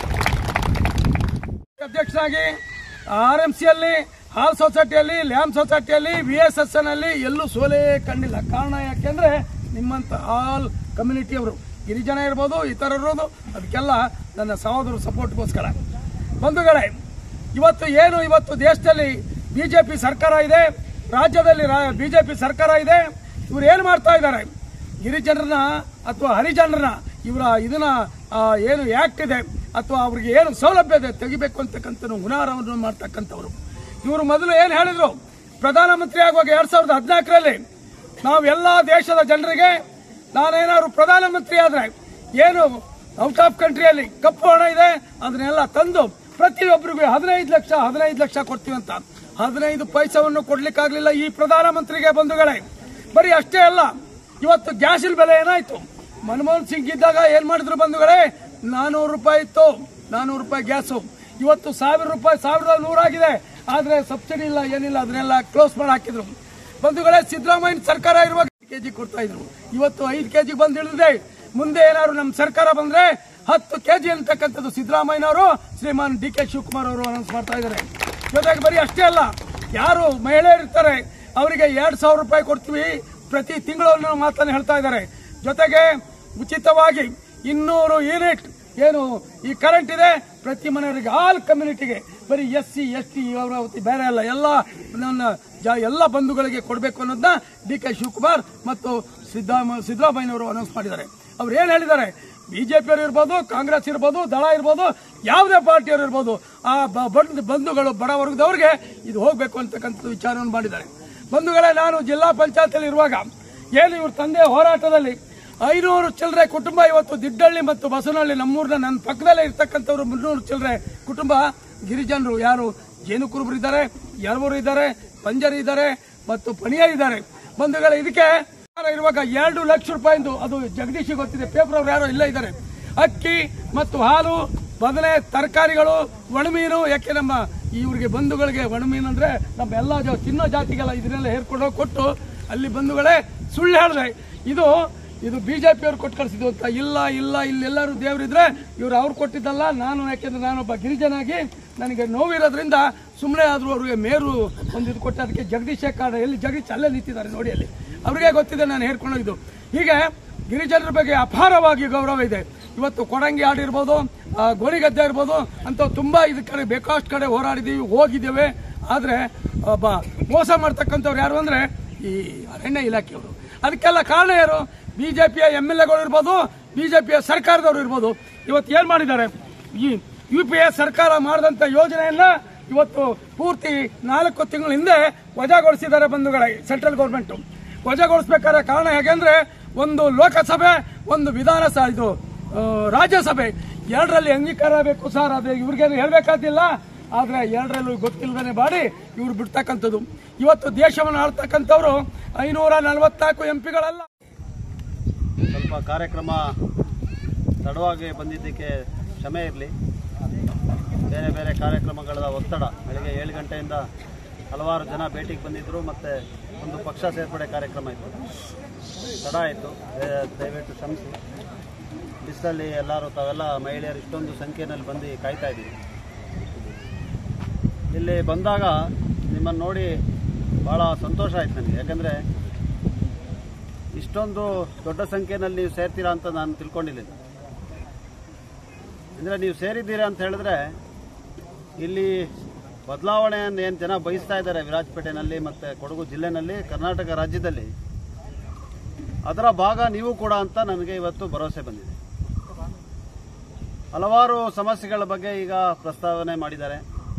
ಅಧ್ಯಕ್ಷರಾಗಿ ಆರ್ ಎಂ ಸಿಯಲ್ಲಿ ಹಾಲ್ ಸೊಸೈಟಿಯಲ್ಲಿ ಲ್ಯಾಮ್ ಸೊಸೈಟಿಯಲ್ಲಿ ವಿ ಎಸ್ ಎಸ್ ನಲ್ಲಿ ಎಲ್ಲೂ ಸೋಲೇ ಕಂಡಿಲ್ಲ ಕಾರಣ ಯಾಕೆಂದ್ರೆ ನಿಮ್ಮಂತ ಆಲ್ ಕಮ್ಯುನಿಟಿಯವರು ಗಿರಿಜನ ಇರ್ಬೋದು ಇತರರು ಅದಕ್ಕೆಲ್ಲ ನನ್ನ ಸಹೋದರ ಸಪೋರ್ಟ್ಗೋಸ್ಕರ ಬಂಧುಗಳೇ ಇವತ್ತು ಏನು ಇವತ್ತು ದೇಶದಲ್ಲಿ ಬಿಜೆಪಿ ಸರ್ಕಾರ ಇದೆ ರಾಜ್ಯದಲ್ಲಿ ಬಿಜೆಪಿ ಸರ್ಕಾರ ಇದೆ ಇವ್ರು ಏನು ಮಾಡ್ತಾ ಇದ್ದಾರೆ ಗಿರಿಜನರನ್ನ ಅಥವಾ ಹರಿಜನರನ್ನ ಇವರ ಇದನ್ನ ಆ, ಏನು ಆಕ್ಟ್ ಇದೆ ಅಥವಾ ಅವ್ರಿಗೆ ಏನು ಸೌಲಭ್ಯ ಇದೆ ತೆಗಿಬೇಕು ಅಂತಕ್ಕಂಥ ಹುನಾರವನ್ನು ಮಾಡ್ತಕ್ಕಂಥವ್ರು ಇವರು ಮೊದಲು ಏನು ಹೇಳಿದ್ರು ಪ್ರಧಾನಮಂತ್ರಿ ಆಗುವಾಗ ಎರಡ್ ಸಾವಿರದ ಹದಿನಾಲ್ಕರಲ್ಲಿ ನಾವೆಲ್ಲ ದೇಶದ ಜನರಿಗೆ ನಾನೇನಾದ್ರು ಪ್ರಧಾನಮಂತ್ರಿ ಆದ್ರೆ ಏನು ಔಟ್ ಆಫ್ ಕಂಟ್ರಿಯಲ್ಲಿ ಕಪ್ಪು ಹಣ ಇದೆ ಅದನ್ನೆಲ್ಲ ತಂದು ಪ್ರತಿಯೊಬ್ಬರಿಗೂ ಹದಿನೈದು ಲಕ್ಷ ಹದಿನೈದು ಲಕ್ಷ ಕೊಡ್ತೀವಿ ಅಂತ ಹದಿನೈದು ಪೈಸವನ್ನು ಕೊಡ್ಲಿಕ್ಕಾಗ್ಲಿಲ್ಲ ಈ ಪ್ರಧಾನಮಂತ್ರಿಗೆ ಬಂಧುಗಳೇ ಬರೀ ಅಷ್ಟೇ ಅಲ್ಲ ಇವತ್ತು ಗ್ಯಾಸಿನ ಬೆಲೆ ಏನಾಯ್ತು ಮನಮೋಹನ್ ಸಿಂಗ್ ಇದ್ದಾಗ ಏನ್ ಮಾಡಿದ್ರು ಬಂಧುಗಳೇ ನಾನೂರು ರೂಪಾಯಿ ಇತ್ತು ನಾನೂರು ರೂಪಾಯಿ ಗ್ಯಾಸು ಇವತ್ತು ಸಾವಿರ ರೂಪಾಯಿ ಸಾವಿರದ ನೂರಾಗಿದೆ ಆದ್ರೆ ಸಬ್ಸಿಡಿ ಇಲ್ಲ ಏನಿಲ್ಲ ಅದನ್ನೆಲ್ಲ ಕ್ಲೋಸ್ ಮಾಡಿ ಹಾಕಿದ್ರು ಬಂಧುಗಳೇ ಸಿದ್ದರಾಮಯ್ಯ ಸರ್ಕಾರ ಇರುವಾಗ ಕೆಜಿ ಕೊಡ್ತಾ ಇದ್ರು ಇವತ್ತು ಐದು ಕೆಜಿ ಬಂದ್ ಇಳಿದಿದೆ ಮುಂದೆ ಏನಾದ್ರು ನಮ್ಮ ಸರ್ಕಾರ ಬಂದ್ರೆ ಹತ್ತು ಕೆಜಿ ಅಂತಕ್ಕಂಥದ್ದು ಸಿದ್ದರಾಮಯ್ಯನವರು ಶ್ರೀಮಾನ್ ಡಿ ಕೆ ಶಿವಕುಮಾರ್ ಅವರು ಅನೌನ್ಸ್ ಮಾಡ್ತಾ ಇದ್ದಾರೆ ಜೊತೆಗೆ ಬರೀ ಅಷ್ಟೇ ಅಲ್ಲ ಯಾರು ಮಹಿಳೆಯರು ಇರ್ತಾರೆ ಅವರಿಗೆ ಎರಡ್ ಸಾವಿರ ರೂಪಾಯಿ ಕೊಡ್ತೀವಿ ಪ್ರತಿ ತಿಂಗಳು ಅನ್ನೋ ಮಾತನ್ನು ಹೇಳ್ತಾ ಇದ್ದಾರೆ ಜೊತೆಗೆ ಉಚಿತವಾಗಿ ಇನ್ನೂರು ಯೂನಿಟ್ ಏನು ಈ ಕರೆಂಟ್ ಇದೆ ಪ್ರತಿ ಮನೆಯವರಿಗೆ ಆಲ್ ಕಮ್ಯುನಿಟಿಗೆ ಬರೀ ಎಸ್ ಸಿ ಎಸ್ ಟಿ ಅವರಾವತಿ ಬೇರೆ ಅಲ್ಲ ಎಲ್ಲ ನನ್ನ ಜ- ಎಲ್ಲ ಬಂಧುಗಳಿಗೆ ಕೊಡಬೇಕು ಅನ್ನೋದನ್ನ ಡಿ ಕೆ ಶಿವಕುಮಾರ್ ಮತ್ತು ಸಿದ್ದರಾಮ ಸಿದ್ದರಾಮಯ್ಯನವರು ಅನೌನ್ಸ್ ಮಾಡಿದ್ದಾರೆ ಅವ್ರು ಏನ್ ಹೇಳಿದ್ದಾರೆ ಬಿಜೆಪಿಯವರು ಇರ್ಬೋದು ಕಾಂಗ್ರೆಸ್ ಇರ್ಬೋದು ದಳ ಇರ್ಬೋದು ಯಾವುದೇ ಪಾರ್ಟಿಯವರು ಇರ್ಬೋದು ಆ ಬ- ಬಂಧು- ಬಂಧುಗಳು ಬಡ ವರ್ಗದವ್ರಿಗೆ ಇದು ಹೋಗಬೇಕು ಅಂತಕ್ಕಂಥ ವಿಚಾರವನ್ನು ಮಾಡಿದ್ದಾರೆ ಬಂಧುಗಳೇ ನಾನು ಜಿಲ್ಲಾ ಪಂಚಾಯತ್ ಇರುವಾಗ ಏನು ಇವ್ರ ತಂದೆ ಹೋರಾಟದಲ್ಲಿ ಐನೂರು ಚಿಲ್ಲರೆ ಕುಟುಂಬ ಇವತ್ತು ದಿಡ್ಡಳ್ಳಿ ಮತ್ತು ಬಸವನಹಳ್ಳಿ ನಮ್ಮೂರಿನ ನನ್ನ ಪಕ್ಕದಲ್ಲೇ ಇರ್ತಕ್ಕಂಥವ್ರು ಮುನ್ನೂರು ಚಿಲ್ಲರೆ ಕುಟುಂಬ ಗಿರಿಜನರು ಯಾರು ಜೇನು ಕುರುಬರು ಇದ್ದಾರೆ ಯಳವರು ಇದ್ದಾರೆ ಪಂಜರಿ ಇದ್ದಾರೆ ಮತ್ತು ಪಣಿಯರ್ ಇದ್ದಾರೆ ಬಂಧುಗಳೇ ಇದಕ್ಕೆ ಸರ್ಕಾರ ಇರುವಾಗ ಎರಡು ಲಕ್ಷ ರೂಪಾಯಿಂದು ಅದು ಜಗದೀಶ್ ಗೊತ್ತಿದೆ ಪೇಪರ್ ಅವ್ರು ಯಾರೋ ಇಲ್ಲೇ ಇದ್ದಾರೆ ಅಕ್ಕಿ ಮತ್ತು ಹಾಲು ಬದನೆ ತರಕಾರಿಗಳು ಒಣಮೀನು ಯಾಕೆ ನಮ್ಮ ಇವ್ರಿಗೆ ಬಂಧುಗಳಿಗೆ ಒಣಮೀನು ಅಂದ್ರೆ ನಮ್ಮ ಎಲ್ಲ ಜಾ- ತಿನ್ನೋ ಜಾತಿಗೆಲ್ಲ ಇದನ್ನೆಲ್ಲ ಹೇರ್ಕೊಂಡು ಹೋಗಿ ಕೊಟ್ಟು ಅಲ್ಲಿ ಬಂಧುಗಳೇ ಸುಳ್ಳು ಹೇಳಿದೆ ಇದು ಇದು ಬಿಜೆಪಿ ಅವ್ರು ಕೊಟ್ಟು ಕಳಿಸಿದ್ದು ಅಂತ ಇಲ್ಲ ಇಲ್ಲ ಇಲ್ಲೆಲ್ಲರೂ ದೇವರಿದ್ರೆ ಇವ್ರು ಅವ್ರು ಕೊಟ್ಟಿದ್ದಲ್ಲ ನಾನು ಯಾಕೆಂದ್ರೆ ನಾನೊಬ್ಬ ಗಿರಿಜನಾಗಿ ನನಗೆ ನೋವಿರೋದ್ರಿಂದ ಸುಮ್ಮನೆ ಆದ್ರೂ ಅವ್ರಿಗೆ ಮೇರು ಒಂದು ಇದು ಕೊಟ್ಟೆ ಅದಕ್ಕೆ ಜಗದೀಶ್ ಕಾರ್ಡ್ ಎಲ್ಲಿ ಜಗದೀಶ್ ಅಲ್ಲೇ ನಿಂತಿದ್ದಾರೆ ನೋಡಿ ಅಲ್ಲಿ ಅವ್ರಿಗೆ ಗೊತ್ತಿದೆ ನಾನು ಹೇರ್ಕೊಂಡೋಗಿದ್ದು ಹೀಗೆ ಗಿರಿಜನರ ಬಗ್ಗೆ ಅಪಾರವಾಗಿ ಗೌರವ ಇದೆ ಇವತ್ತು ಕೊಡಂಗಿ ಹಾಡಿರ್ಬೋದು ಆ, ಗೋಣಿಗದ್ದೆ ಇರ್ಬೋದು ಅಂತ ತುಂಬಾ ಇದ್ ಕಡೆ ಬೇಕಾಷ್ಟು ಕಡೆ ಹೋರಾಡಿದೀವಿ ಹೋಗಿದ್ದೇವೆ ಆದ್ರೆ ಒಬ್ಬ ಮೋಸ ಮಾಡ್ತಕ್ಕಂಥವ್ರು ಯಾರು ಅಂದ್ರೆ ಈ ಅರಣ್ಯ ಇಲಾಖೆಯವರು ಅದಕ್ಕೆಲ್ಲ ಕಾರಣ ಯಾರು ಬಿಜೆಪಿಯ ಎಂ ಎಲ್ ಎಗಳು ಇರ್ಬೋದು ಬಿಜೆಪಿಯ ಸರ್ಕಾರದವರು ಇರ್ಬೋದು ಇವತ್ತು ಏನ್ ಮಾಡಿದ್ದಾರೆ ಈ ಯು ಪಿ ಎ ಸರ್ಕಾರ ಮಾಡಿದಂತ ಯೋಜನೆಯನ್ನ ಇವತ್ತು ಪೂರ್ತಿ ನಾಲ್ಕು ತಿಂಗಳ ಹಿಂದೆ ವಜಾಗೊಳಿಸಿದ್ದಾರೆ ಬಂಧುಗಳೇ ಸೆಂಟ್ರಲ್ ಗೌರ್ಮೆಂಟ್ ವಜಾಗೊಳಿಸಬೇಕಾದ ಕಾರಣ ಹೇಗೆಂದ್ರೆ ಒಂದು ಲೋಕಸಭೆ ಒಂದು ವಿಧಾನಸಭೆ ಇದು ಆ, ರಾಜ್ಯಸಭೆ ಎರಡರಲ್ಲಿ ಅಂಗೀಕಾರ ಬೇಕು ಸರ್ ಅದು ಇವ್ರಿಗೇನು ಹೇಳ್ಬೇಕಾದಿಲ್ಲ ಆದ್ರೆ ಎರಡರಲ್ಲೂ ಗೊತ್ತಿಲ್ಲದೇ ಮಾಡಿ ಇವ್ರು ಬಿಡ್ತಕ್ಕಂಥದ್ದು ಇವತ್ತು ದೇಶವನ್ನು ಆಳ್ತಕ್ಕಂಥವ್ರು ಐನೂರ ನಲವತ್ನಾಲ್ಕು ಎಂಪಿಗಳಲ್ಲ ಸ್ವಲ್ಪ ಕಾರ್ಯಕ್ರಮ ತಡವಾಗಿ ಬಂದಿದ್ದಕ್ಕೆ ಕ್ಷಮೆ ಇರಲಿ ಬೇರೆ ಬೇರೆ ಕಾರ್ಯಕ್ರಮಗಳ ಒತ್ತಡ ಬೆಳಗ್ಗೆ ಏಳು ಗಂಟೆಯಿಂದ ಹಲವಾರು ಜನ ಭೇಟಿಗೆ ಬಂದಿದ್ದರು ಮತ್ತು ಒಂದು ಪಕ್ಷ ಸೇರ್ಪಡೆ ಕಾರ್ಯಕ್ರಮ ಇತ್ತು ತಡ ಆಯಿತು ದಯವಿಟ್ಟು ಕ್ಷಮಿಸಿ ಬಿಸಿಲಲ್ಲಿ ಎಲ್ಲರೂ ತಾವೆಲ್ಲ ಮಹಿಳೆಯರು ಇಷ್ಟೊಂದು ಸಂಖ್ಯೆಯಲ್ಲಿ ಬಂದು ಕಾಯ್ತಾ ಇದ್ದೀವಿ ಇಲ್ಲಿ ಬಂದಾಗ ನಿಮ್ಮನ್ನು ನೋಡಿ ಭಾಳ ಸಂತೋಷ ಆಯ್ತು ನನಗೆ ಯಾಕಂದರೆ ಇಷ್ಟೊಂದು ದೊಡ್ಡ ಸಂಖ್ಯೆಯಲ್ಲಿ ನೀವು ಸೇರ್ತೀರಾ ಅಂತ ನಾನು ತಿಳ್ಕೊಂಡಿರಲಿಲ್ಲ ಅಂದರೆ ನೀವು ಸೇರಿದ್ದೀರಾ ಅಂತ ಹೇಳಿದ್ರೆ ಇಲ್ಲಿ ಬದಲಾವಣೆಯನ್ನು ಏನು ಜನ ಬಯಸ್ತಾ ಇದ್ದಾರೆ ವಿರಾಜಪೇಟೆನಲ್ಲಿ ಮತ್ತು ಕೊಡಗು ಜಿಲ್ಲೆನಲ್ಲಿ ಕರ್ನಾಟಕ ರಾಜ್ಯದಲ್ಲಿ ಅದರ ಭಾಗ ನೀವು ಕೂಡ ಅಂತ ನನಗೆ ಇವತ್ತು ಭರವಸೆ ಬಂದಿದೆ ಹಲವಾರು ಸಮಸ್ಯೆಗಳ ಬಗ್ಗೆ ಈಗ ಪ್ರಸ್ತಾವನೆ ಮಾಡಿದ್ದಾರೆ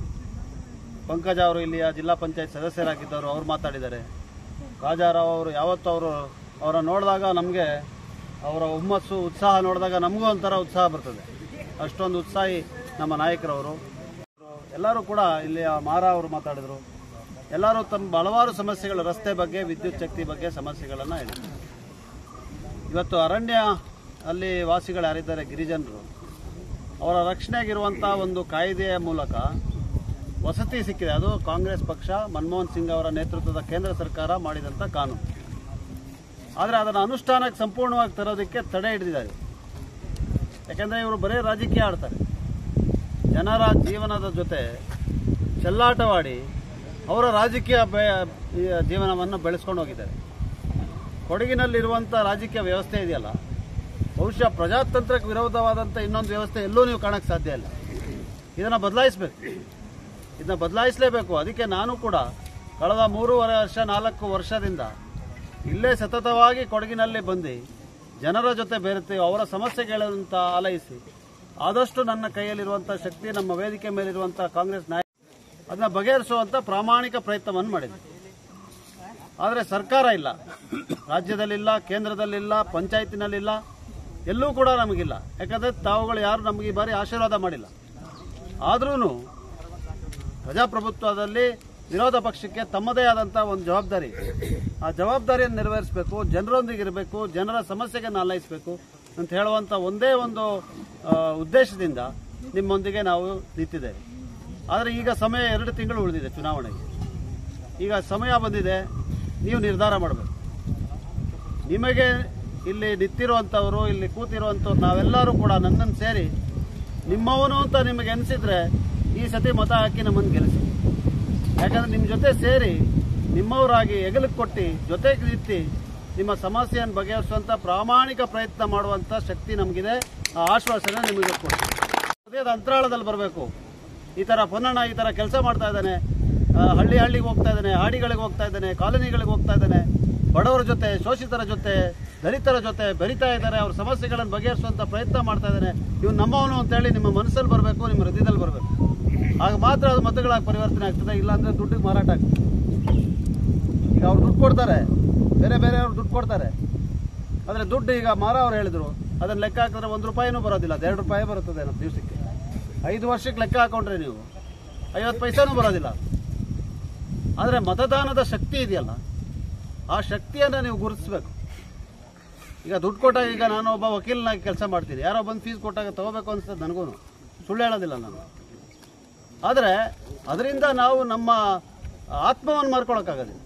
ಪಂಕಜ ಅವರು ಇಲ್ಲಿಯ ಜಿಲ್ಲಾ ಪಂಚಾಯತ್ ಸದಸ್ಯರಾಗಿದ್ದವರು ಅವ್ರು ಮಾತಾಡಿದ್ದಾರೆ ರಾಜಾರಾವ್ ಅವರು ಯಾವತ್ತೂ ಅವರು ಅವರ ನೋಡಿದಾಗ ನಮಗೆ ಅವರ ಹುಮ್ಮಸ್ಸು ಉತ್ಸಾಹ ನೋಡಿದಾಗ ನಮಗೂ ಒಂಥರ ಉತ್ಸಾಹ ಬರ್ತದೆ ಅಷ್ಟೊಂದು ಉತ್ಸಾಹಿ ನಮ್ಮ ನಾಯಕರವರು ಎಲ್ಲರೂ ಕೂಡ ಇಲ್ಲಿಯ ಮಾರ ಅವರು ಮಾತಾಡಿದರು ಎಲ್ಲರೂ ತಮ್ಮ ಹಲವಾರು ಸಮಸ್ಯೆಗಳು ರಸ್ತೆ ಬಗ್ಗೆ ವಿದ್ಯುತ್ ಶಕ್ತಿ ಬಗ್ಗೆ ಸಮಸ್ಯೆಗಳನ್ನು ಹೇಳಿದರು ಇವತ್ತು ಅರಣ್ಯ ಅಲ್ಲಿ ವಾಸಿಗಳು ಯಾರಿದ್ದಾರೆ ಗಿರಿಜನರು ಅವರ ರಕ್ಷಣೆಗಿರುವಂಥ ಒಂದು ಕಾಯ್ದೆಯ ಮೂಲಕ ವಸತಿ ಸಿಕ್ಕಿದೆ ಅದು ಕಾಂಗ್ರೆಸ್ ಪಕ್ಷ ಮನಮೋಹನ್ ಸಿಂಗ್ ಅವರ ನೇತೃತ್ವದ ಕೇಂದ್ರ ಸರ್ಕಾರ ಮಾಡಿದಂಥ ಕಾನೂನು ಆದರೆ ಅದನ್ನು ಅನುಷ್ಠಾನಕ್ಕೆ ಸಂಪೂರ್ಣವಾಗಿ ತರೋದಕ್ಕೆ ತಡೆ ಹಿಡಿದಿದ್ದಾರೆ ಯಾಕೆಂದರೆ ಇವರು ಬರೀ ರಾಜಕೀಯ ಆಡ್ತಾರೆ ಜನರ ಜೀವನದ ಜೊತೆ ಚೆಲ್ಲಾಟವಾಡಿ ಅವರ ರಾಜಕೀಯ ಬೆ- ಈ ಜೀವನವನ್ನು ಬೆಳೆಸ್ಕೊಂಡು ಹೋಗಿದ್ದಾರೆ ಕೊಡಗಿನಲ್ಲಿರುವಂಥ ರಾಜಕೀಯ ವ್ಯವಸ್ಥೆ ಇದೆಯಲ್ಲ ಬಹುಶಃ ಪ್ರಜಾತಂತ್ರಕ್ಕೆ ವಿರೋಧವಾದಂಥ ಇನ್ನೊಂದು ವ್ಯವಸ್ಥೆ ಎಲ್ಲೂ ನೀವು ಕಾಣಕ್ಕೆ ಸಾಧ್ಯ ಇಲ್ಲ ಇದನ್ನು ಬದಲಾಯಿಸಬೇಕು ಇದನ್ನ ಬದಲಾಯಿಸಲೇಬೇಕು ಅದಕ್ಕೆ ನಾನು ಕೂಡ ಕಳೆದ ಮೂರುವರೆ ವರ್ಷ ನಾಲ್ಕು ವರ್ಷದಿಂದ ಇಲ್ಲೇ ಸತತವಾಗಿ ಕೊಡಗಿನಲ್ಲಿ ಬಂದು ಜನರ ಜೊತೆ ಬೆರೆತು ಅವರ ಸಮಸ್ಯೆಗಳಂತ ಆಲೈಸಿ ಆದಷ್ಟು ನನ್ನ ಕೈಯಲ್ಲಿರುವಂಥ ಶಕ್ತಿ ನಮ್ಮ ವೇದಿಕೆ ಮೇಲಿರುವಂಥ ಕಾಂಗ್ರೆಸ್ ನಾಯಕ ಅದನ್ನ ಬಗೆಹರಿಸುವಂಥ ಪ್ರಾಮಾಣಿಕ ಪ್ರಯತ್ನವನ್ನು ಮಾಡಿದೆ ಆದರೆ ಸರ್ಕಾರ ಇಲ್ಲ ರಾಜ್ಯದಲ್ಲಿಲ್ಲ ಕೇಂದ್ರದಲ್ಲಿಲ್ಲ ಪಂಚಾಯತಿನಲ್ಲಿಲ್ಲ ಎಲ್ಲೂ ಕೂಡ ನಮಗಿಲ್ಲ ಯಾಕಂದರೆ ತಾವುಗಳು ಯಾರು ನಮಗೆ ಈ ಬಾರಿ ಆಶೀರ್ವಾದ ಮಾಡಿಲ್ಲ ಆದ್ರೂ ಪ್ರಜಾಪ್ರಭುತ್ವದಲ್ಲಿ ವಿರೋಧ ಪಕ್ಷಕ್ಕೆ ತಮ್ಮದೇ ಆದಂಥ ಒಂದು ಜವಾಬ್ದಾರಿ ಇದೆ. ಆ ಜವಾಬ್ದಾರಿಯನ್ನು ನೆರವೇರಿಸಬೇಕು ಜನರೊಂದಿಗೆ ಇರಬೇಕು ಜನರ ಸಮಸ್ಯೆಗಳನ್ನು ಆಲೈಸಬೇಕು ಅಂತ ಹೇಳುವಂಥ ಒಂದೇ ಒಂದು ಆ, ಉದ್ದೇಶದಿಂದ ನಿಮ್ಮೊಂದಿಗೆ ನಾವು ನಿಂತಿದ್ದೇವೆ ಆದರೆ ಈಗ ಸಮಯ ಎರಡು ತಿಂಗಳು ಉಳಿದಿದೆ ಚುನಾವಣೆಗೆ ಈಗ ಸಮಯ ಬಂದಿದೆ ನೀವು ನಿರ್ಧಾರ ಮಾಡಬೇಕು ನಿಮಗೆ ಇಲ್ಲಿ ನಿಂತಿರುವಂಥವರು ಇಲ್ಲಿ ಕೂತಿರುವಂಥವ್ರು ನಾವೆಲ್ಲರೂ ಕೂಡ ನನ್ನನ್ನು ಸೇರಿ ನಿಮ್ಮವನು ಅಂತ ನಿಮಗೆ ಅನಿಸಿದ್ರೆ ಈ ಸತಿ ಮತ ಹಾಕಿ ನಮ್ಮನ್ನು ಗೆಲ್ಲಿಸಿ ಯಾಕಂದ್ರೆ ನಿಮ್ಮ ಜೊತೆ ಸೇರಿ ನಿಮ್ಮವರಾಗಿ ಎಗಲಿಗೆ ಕೊಟ್ಟು ಜೊತೆಗೆ ನಿಂತು ನಿಮ್ಮ ಸಮಸ್ಯೆಯನ್ನು ಬಗೆಹರಿಸುವಂಥ ಪ್ರಾಮಾಣಿಕ ಪ್ರಯತ್ನ ಮಾಡುವಂಥ ಶಕ್ತಿ ನಮಗಿದೆ ಆ ಆಶ್ವಾಸನೆ ನಿಮಗೆ ಕೊಡ್ತೀವಿ ಹೃದಯದ ಅಂತರಾಳದಲ್ಲಿ ಬರಬೇಕು ಈ ಥರ ಪೊನ್ನಣ್ಣ ಈ ಥರ ಕೆಲಸ ಮಾಡ್ತಾ ಇದ್ದಾನೆ ಆ, ಹಳ್ಳಿ ಹಳ್ಳಿಗೆ ಹೋಗ್ತಾ ಇದ್ದಾನೆ ಹಾಡಿಗಳಿಗೆ ಹೋಗ್ತಾ ಇದ್ದಾನೆ ಕಾಲೋನಿಗಳಿಗೆ ಹೋಗ್ತಾ ಇದ್ದಾನೆ ಬಡವರ ಜೊತೆ ಶೋಷಿತರ ಜೊತೆ ದಲಿತರ ಜೊತೆ ಬೆರಿತಾ ಇದ್ದಾರೆ ಅವ್ರ ಸಮಸ್ಯೆಗಳನ್ನು ಬಗೆಹರಿಸುವಂಥ ಪ್ರಯತ್ನ ಮಾಡ್ತಾ ಇದ್ದಾನೆ ಇವ್ನು ನಮ್ಮವನು ಅಂತೇಳಿ ನಿಮ್ಮ ಮನಸ್ಸಲ್ಲಿ ಬರಬೇಕು ನಿಮ್ಮ ಹೃದಯದಲ್ಲಿ ಬರಬೇಕು ಆಗ ಮಾತ್ರ ಅದು ಮತಗಳಾಗಿ ಪರಿವರ್ತನೆ ಆಗ್ತದೆ ಇಲ್ಲಾಂದ್ರೆ ದುಡ್ಡಿಗೆ ಮಾರಾಟ ಆಗ್ತದೆ ಈಗ ಅವ್ರು ದುಡ್ಡು ಕೊಡ್ತಾರೆ ಬೇರೆ ಬೇರೆ ಅವ್ರು ದುಡ್ಡು ಕೊಡ್ತಾರೆ ಆದರೆ ದುಡ್ಡು ಈಗ ಮಾರ ಅವ್ರು ಹೇಳಿದ್ರು ಅದನ್ನ ಲೆಕ್ಕ ಹಾಕಿದ್ರೆ ಒಂದು ರೂಪಾಯಿನೂ ಬರೋದಿಲ್ಲ ಅದು ಎರಡು ರೂಪಾಯಿ ಬರುತ್ತದೆ ನಮ್ಮ ದಿವಸಕ್ಕೆ ಐದು ವರ್ಷಕ್ಕೆ ಲೆಕ್ಕ ಹಾಕೊಂಡ್ರೆ ನೀವು ಐವತ್ತು ಪೈಸಾನೂ ಬರೋದಿಲ್ಲ ಆದರೆ ಮತದಾನದ ಶಕ್ತಿ ಇದೆಯಲ್ಲ ಆ ಶಕ್ತಿಯನ್ನು ನೀವು ಗುರುತಿಸ್ಬೇಕು ಈಗ ದುಡ್ಡು ಕೊಟ್ಟಾಗ ಈಗ ನಾನು ಒಬ್ಬ ವಕೀಲನಾಗಿ ಕೆಲಸ ಮಾಡ್ತೀನಿ ಯಾರೋ ಬಂದು ಫೀಸ್ ಕೊಟ್ಟಾಗ ತಗೋಬೇಕು ಅನ್ಸ್ತದೆ ನನಗೂ ಸುಳ್ಳು ಹೇಳೋದಿಲ್ಲ ನಾನು ಆದರೆ ಅದರಿಂದ ನಾವು ನಮ್ಮ ಆತ್ಮವನ್ನು ಮಾರ್ಕೊಳಕ್ಕಾಗೋದಿಲ್ಲ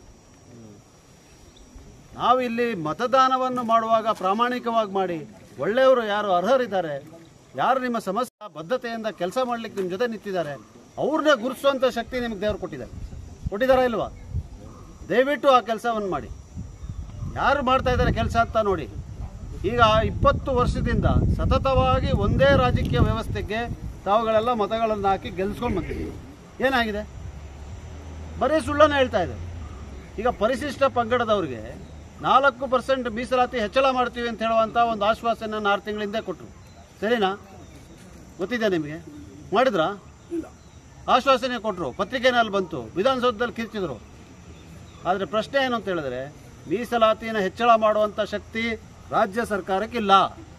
ನಾವು ಇಲ್ಲಿ ಮತದಾನವನ್ನು ಮಾಡುವಾಗ ಪ್ರಾಮಾಣಿಕವಾಗಿ ಮಾಡಿ ಒಳ್ಳೆಯವರು ಯಾರು ಅರ್ಹರಿದ್ದಾರೆ ಯಾರು ನಿಮ್ಮ ಸಮಸ್ಯೆ ಬದ್ಧತೆಯಿಂದ ಕೆಲಸ ಮಾಡ್ಲಿಕ್ಕೆ ನಿಮ್ಮ ಜೊತೆ ನಿಂತಿದ್ದಾರೆ ಅವ್ರನ್ನ ಗುರುತಿಸುವಂಥ ಶಕ್ತಿ ನಿಮ್ಗೆ ದೇವರು ಕೊಟ್ಟಿದ್ದಾರೆ ಕೊಟ್ಟಿದ್ದಾರಾ ಇಲ್ವಾ ದಯವಿಟ್ಟು ಆ ಕೆಲಸವನ್ನು ಮಾಡಿ ಯಾರು ಮಾಡ್ತಾ ಇದ್ದಾರೆ ಕೆಲಸ ಅಂತ ನೋಡಿ ಈಗ ಇಪ್ಪತ್ತು ವರ್ಷದಿಂದ ಸತತವಾಗಿ ಒಂದೇ ರಾಜಕೀಯ ವ್ಯವಸ್ಥೆಗೆ ತಾವುಗಳೆಲ್ಲ ಮತಗಳನ್ನು ಹಾಕಿ ಗೆಲ್ಸ್ಕೊಂಡು ಬಂದಿದ್ದೀವಿ ಏನಾಗಿದೆ ಬರೀ ಸುಳ್ಳನ್ನು ಹೇಳ್ತಾ ಇದೆ ಈಗ ಪರಿಶಿಷ್ಟ ಪಂಗಡದವ್ರಿಗೆ ನಾಲ್ಕು ಪರ್ಸೆಂಟ್ ಮೀಸಲಾತಿ ಹೆಚ್ಚಳ ಮಾಡ್ತೀವಿ ಅಂತ ಹೇಳುವಂಥ ಒಂದು ಆಶ್ವಾಸನ ಆರು ತಿಂಗಳಿಂದ ಕೊಟ್ಟರು ಸರಿನಾ ಗೊತ್ತಿದೆ ನಿಮಗೆ ಮಾಡಿದ್ರಾ ಆಶ್ವಾಸನೆ ಕೊಟ್ಟರು ಪತ್ರಿಕೆನಲ್ಲಿ ಬಂತು ವಿಧಾನಸೌಧದಲ್ಲಿ ಕಿರ್ಚಿದ್ರು ಆದರೆ ಪ್ರಶ್ನೆ ಏನು ಅಂತ ಹೇಳಿದ್ರೆ ಮೀಸಲಾತಿನ ಹೆಚ್ಚಳ ಮಾಡುವಂಥ ಶಕ್ತಿ ರಾಜ್ಯ ಸರ್ಕಾರಕ್ಕಿಲ್ಲ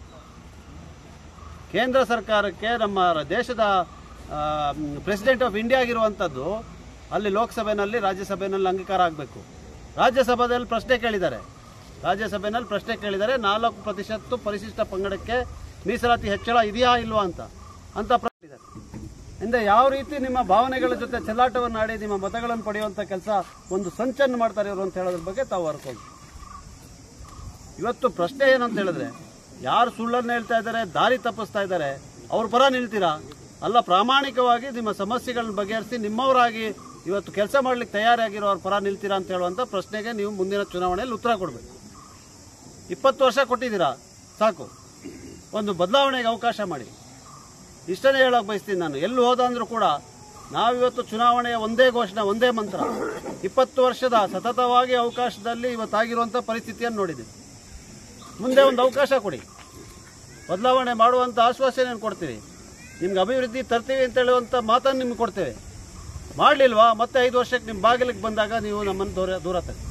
ಕೇಂದ್ರ ಸರ್ಕಾರಕ್ಕೆ ನಮ್ಮ ದೇಶದ ಪ್ರೆಸಿಡೆಂಟ್ ಆಫ್ ಇಂಡಿಯಾ ಆಗಿರುವಂಥದ್ದು ಅಲ್ಲಿ ಲೋಕಸಭೆಯಲ್ಲಿ ರಾಜ್ಯಸಭೆಯಲ್ಲಿ ಅಂಗೀಕಾರ ಆಗಬೇಕು ರಾಜ್ಯಸಭೆಯಲ್ಲಿ ಪ್ರಶ್ನೆ ಕೇಳಿದ್ದಾರೆ ರಾಜ್ಯಸಭೆಯಲ್ಲಿ ಪ್ರಶ್ನೆ ಕೇಳಿದ್ದಾರೆ ನಾಲ್ಕು ಪ್ರತಿಶತ ಪರಿಶಿಷ್ಟ ಪಂಗಡಕ್ಕೆ ಮೀಸಲಾತಿ ಹೆಚ್ಚಳ ಇದೆಯಾ ಇಲ್ವಾ ಅಂತ ಅಂತ ಪ್ರಶ್ನೆ ಇದೆ ಇಂದ ಯಾವ ರೀತಿ ನಿಮ್ಮ ಭಾವನೆಗಳ ಜೊತೆ ಚೆಲ್ಲಾಟವನ್ನು ಆಡಿ ನಿಮ್ಮ ಮತಗಳನ್ನು ಪಡೆಯುವಂಥ ಕೆಲಸ ಒಂದು ಸಂಚನ್ನು ಮಾಡ್ತಾರೆ ಇವರು ಅಂತ ಹೇಳೋದ್ರ ಬಗ್ಗೆ ತಾವು ಅರ್ಕೊಂಡು ಇವತ್ತು ಪ್ರಶ್ನೆ ಏನಂತ ಹೇಳಿದ್ರೆ ಯಾರು ಸುಳ್ಳನ್ನು ಹೇಳ್ತಾ ಇದ್ದಾರೆ ದಾರಿ ತಪ್ಪಿಸ್ತಾ ಇದ್ದಾರೆ ಅವ್ರ ಪರ ನಿಲ್ತೀರಾ ಅಲ್ಲ ಪ್ರಾಮಾಣಿಕವಾಗಿ ನಿಮ್ಮ ಸಮಸ್ಯೆಗಳನ್ನ ಬಗೆಹರಿಸಿ ನಿಮ್ಮವರಾಗಿ ಇವತ್ತು ಕೆಲಸ ಮಾಡ್ಲಿಕ್ಕೆ ತಯಾರಾಗಿರೋ ಅವ್ರ ಪರ ನಿಲ್ತೀರಾ ಅಂತ ಹೇಳುವಂಥ ಪ್ರಶ್ನೆಗೆ ನೀವು ಮುಂದಿನ ಚುನಾವಣೆಯಲ್ಲಿ ಉತ್ತರ ಕೊಡಬೇಕು ಇಪ್ಪತ್ತು ವರ್ಷ ಕೊಟ್ಟಿದ್ದೀರಾ ಸಾಕು ಒಂದು ಬದಲಾವಣೆಗೆ ಅವಕಾಶ ಮಾಡಿ ಇಷ್ಟನೇ ಹೇಳೋಕೆ ಬಯಸ್ತೀನಿ ನಾನು ಎಲ್ಲಿ ಹೋದ ಅಂದ್ರೂ ಕೂಡ ನಾವಿವತ್ತು ಚುನಾವಣೆಯ ಒಂದೇ ಘೋಷಣೆ ಒಂದೇ ಮಂತ್ರ ಇಪ್ಪತ್ತು ವರ್ಷದ ಸತತವಾಗಿ ಅವಕಾಶದಲ್ಲಿ ಇವತ್ತಾಗಿರುವಂಥ ಪರಿಸ್ಥಿತಿಯನ್ನು ನೋಡಿದ್ದೀವಿ ಮುಂದೆ ಒಂದು ಅವಕಾಶ ಕೊಡಿ ಬದಲಾವಣೆ ಮಾಡುವಂಥ ಆಶ್ವಾಸನೆಯನ್ನು ಕೊಡ್ತೀವಿ ನಿಮ್ಗೆ ಅಭಿವೃದ್ಧಿ ತರ್ತೀವಿ ಅಂತ ಹೇಳುವಂಥ ಮಾತನ್ನು ನಿಮ್ಗೆ ಕೊಡ್ತೇವೆ ಮಾಡಲಿಲ್ವಾ ಮತ್ತೆ ಐದು ವರ್ಷಕ್ಕೆ ನಿಮ್ಮ ಬಾಗಿಲಿಗೆ ಬಂದಾಗ ನೀವು ನಮ್ಮನ್ನು ದೂರ ದೂರ ತಗೊಳ್ಳಿ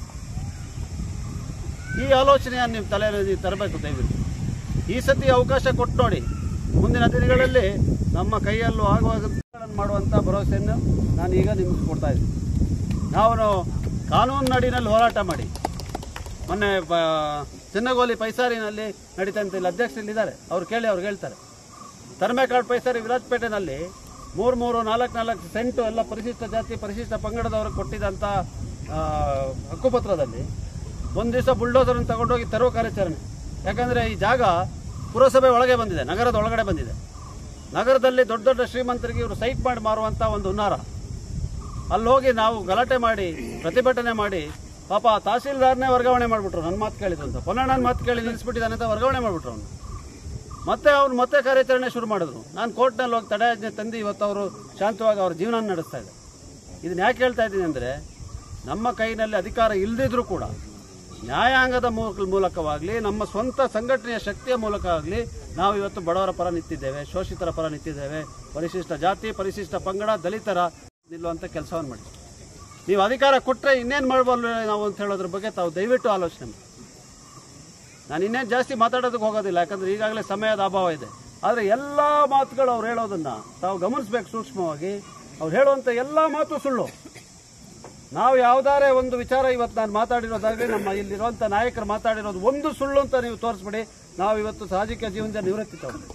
ಈ ಆಲೋಚನೆಯನ್ನು ನಿಮ್ಮ ತಲೆ ನೀವು ತರಬೇಕು ದಯವಿಟ್ಟು ಈ ಸತಿ ಅವಕಾಶ ಕೊಟ್ಟು ನೋಡಿ ಮುಂದಿನ ದಿನಗಳಲ್ಲಿ ನಮ್ಮ ಕೈಯಲ್ಲೂ ಆಗುವಾಗ ಮಾಡುವಂಥ ಭರವಸೆಯನ್ನು ನಾನು ಈಗ ನಿಮಗೆ ಕೊಡ್ತಾ ಇದ್ದೀನಿ ನಾವು ಕಾನೂನು ನಡಿನಲ್ಲಿ ಹೋರಾಟ ಮಾಡಿ ಮೊನ್ನೆ ಬ- ಚಿನ್ನಗೋಲಿ ಪೈಸಾರಿನಲ್ಲಿ ನಡೀತಾ ಅಂತ ಇಲ್ಲಿ ಅಧ್ಯಕ್ಷರಿದ್ದಾರೆ ಅವ್ರು ಕೇಳಿ ಅವ್ರು ಹೇಳ್ತಾರೆ ತರ್ಮೇಕಾಡ್ ಪೈಸಾರಿ ವಿರಾಜಪೇಟೆನಲ್ಲಿ ಮೂರು ಮೂರು ನಾಲ್ಕು ನಾಲ್ಕು ಸೆಂಟು ಎಲ್ಲ ಪರಿಶಿಷ್ಟ ಜಾತಿ ಪರಿಶಿಷ್ಟ ಪಂಗಡದವ್ರಿಗೆ ಕೊಟ್ಟಿದ್ದಂಥ ಆ, ಹಕ್ಕುಪತ್ರದಲ್ಲಿ ಒಂದು ದಿವಸ ಬುಲ್ಡೋಸರನ್ನು ತಗೊಂಡೋಗಿ ತೆರವು ಕಾರ್ಯಾಚರಣೆ ಯಾಕಂದರೆ ಈ ಜಾಗ ಪುರಸಭೆ ಒಳಗೆ ಬಂದಿದೆ ನಗರದ ಒಳಗಡೆ ಬಂದಿದೆ ನಗರದಲ್ಲಿ ದೊಡ್ಡ ದೊಡ್ಡ ಶ್ರೀಮಂತರಿಗೆ ಇವರು ಸೈಟ್ ಮಾಡಿ ಮಾರುವಂಥ ಒಂದು ಹುನ್ನಾರ ಅಲ್ಲಿ ಹೋಗಿ ನಾವು ಗಲಾಟೆ ಮಾಡಿ ಪ್ರತಿಭಟನೆ ಮಾಡಿ ಪಾಪ ಆ ತಹಸೀಲ್ದಾರ್ನೇ ವರ್ಗಾವಣೆ ಮಾಡಿಬಿಟ್ರು ನನ್ನ ಮಾತು ಕೇಳಿದ್ರು ಅಂತ ಪುನಃ ನನ್ನ ಮಾತು ಕೇಳಿ ನಿಲ್ಲಿಸ್ಬಿಟ್ಟಿದ್ದಾನೆ ಅಂತ ವರ್ಗಾವಣೆ ಮಾಡಿಬಿಟ್ರು ಅವನು ಮತ್ತೆ ಅವ್ರು ಮತ್ತೆ ಕಾರ್ಯಾಚರಣೆ ಶುರು ಮಾಡಿದ್ರು ನಾನು ಕೋರ್ಟ್ನಲ್ಲಿ ಹೋಗಿ ತಡೆಯಾಜ್ಞೆ ತಂದು ಇವತ್ತು ಅವರು ಶಾಂತವಾಗಿ ಅವ್ರ ಜೀವನ ನಡೆಸ್ತಾ ಇದ್ದಾರೆ ಇದನ್ನ ಯಾಕೆ ಹೇಳ್ತಾ ಇದ್ದೀನಿ ಅಂದರೆ ನಮ್ಮ ಕೈನಲ್ಲಿ ಅಧಿಕಾರ ಇಲ್ಲದಿದ್ರೂ ಕೂಡ ನ್ಯಾಯಾಂಗದ ಮೂಲ ಮೂಲಕವಾಗಲಿ ನಮ್ಮ ಸ್ವಂತ ಸಂಘಟನೆಯ ಶಕ್ತಿಯ ಮೂಲಕ ಆಗಲಿ ನಾವು ಇವತ್ತು ಬಡವರ ಪರ ನಿಂತಿದ್ದೇವೆ ಶೋಷಿತರ ಪರ ನಿಂತಿದ್ದೇವೆ ಪರಿಶಿಷ್ಟ ಜಾತಿ ಪರಿಶಿಷ್ಟ ಪಂಗಡ ದಲಿತರ ನಿಲ್ಲುವಂಥ ಕೆಲಸವನ್ನು ಮಾಡಿ ನೀವು ಅಧಿಕಾರ ಕೊಟ್ಟರೆ ಇನ್ನೇನು ಮಾಡ್ಬೋದು ನಾವು ಅಂತ ಹೇಳೋದ್ರ ಬಗ್ಗೆ ತಾವು ದಯವಿಟ್ಟು ಆಲೋಚನೆ ಮಾಡಿ ನಾನು ಇನ್ನೇನು ಜಾಸ್ತಿ ಮಾತಾಡೋದಕ್ಕೆ ಹೋಗೋದಿಲ್ಲ ಯಾಕಂದ್ರೆ ಈಗಾಗಲೇ ಸಮಯದ ಅಭಾವ ಇದೆ ಆದರೆ ಎಲ್ಲ ಮಾತುಗಳು ಅವ್ರು ಹೇಳೋದನ್ನ ತಾವು ಗಮನಿಸ್ಬೇಕು ಸೂಕ್ಷ್ಮವಾಗಿ ಅವ್ರು ಹೇಳುವಂಥ ಎಲ್ಲ ಮಾತು ಸುಳ್ಳು ನಾವು ಯಾವುದಾರೇ ಒಂದು ವಿಚಾರ ಇವತ್ತು ನಾನು ಮಾತಾಡಿರೋದಾಗಲಿ ನಮ್ಮ ಇಲ್ಲಿರುವಂಥ ನಾಯಕರು ಮಾತಾಡಿರೋದು ಒಂದು ಸುಳ್ಳು ಅಂತ ನೀವು ತೋರಿಸ್ಬಿಡಿ ನಾವು ಇವತ್ತು ಸಾಮಾಜಿಕ ಜೀವನದ ನಿವೃತ್ತಿ ತಗೊಂಡು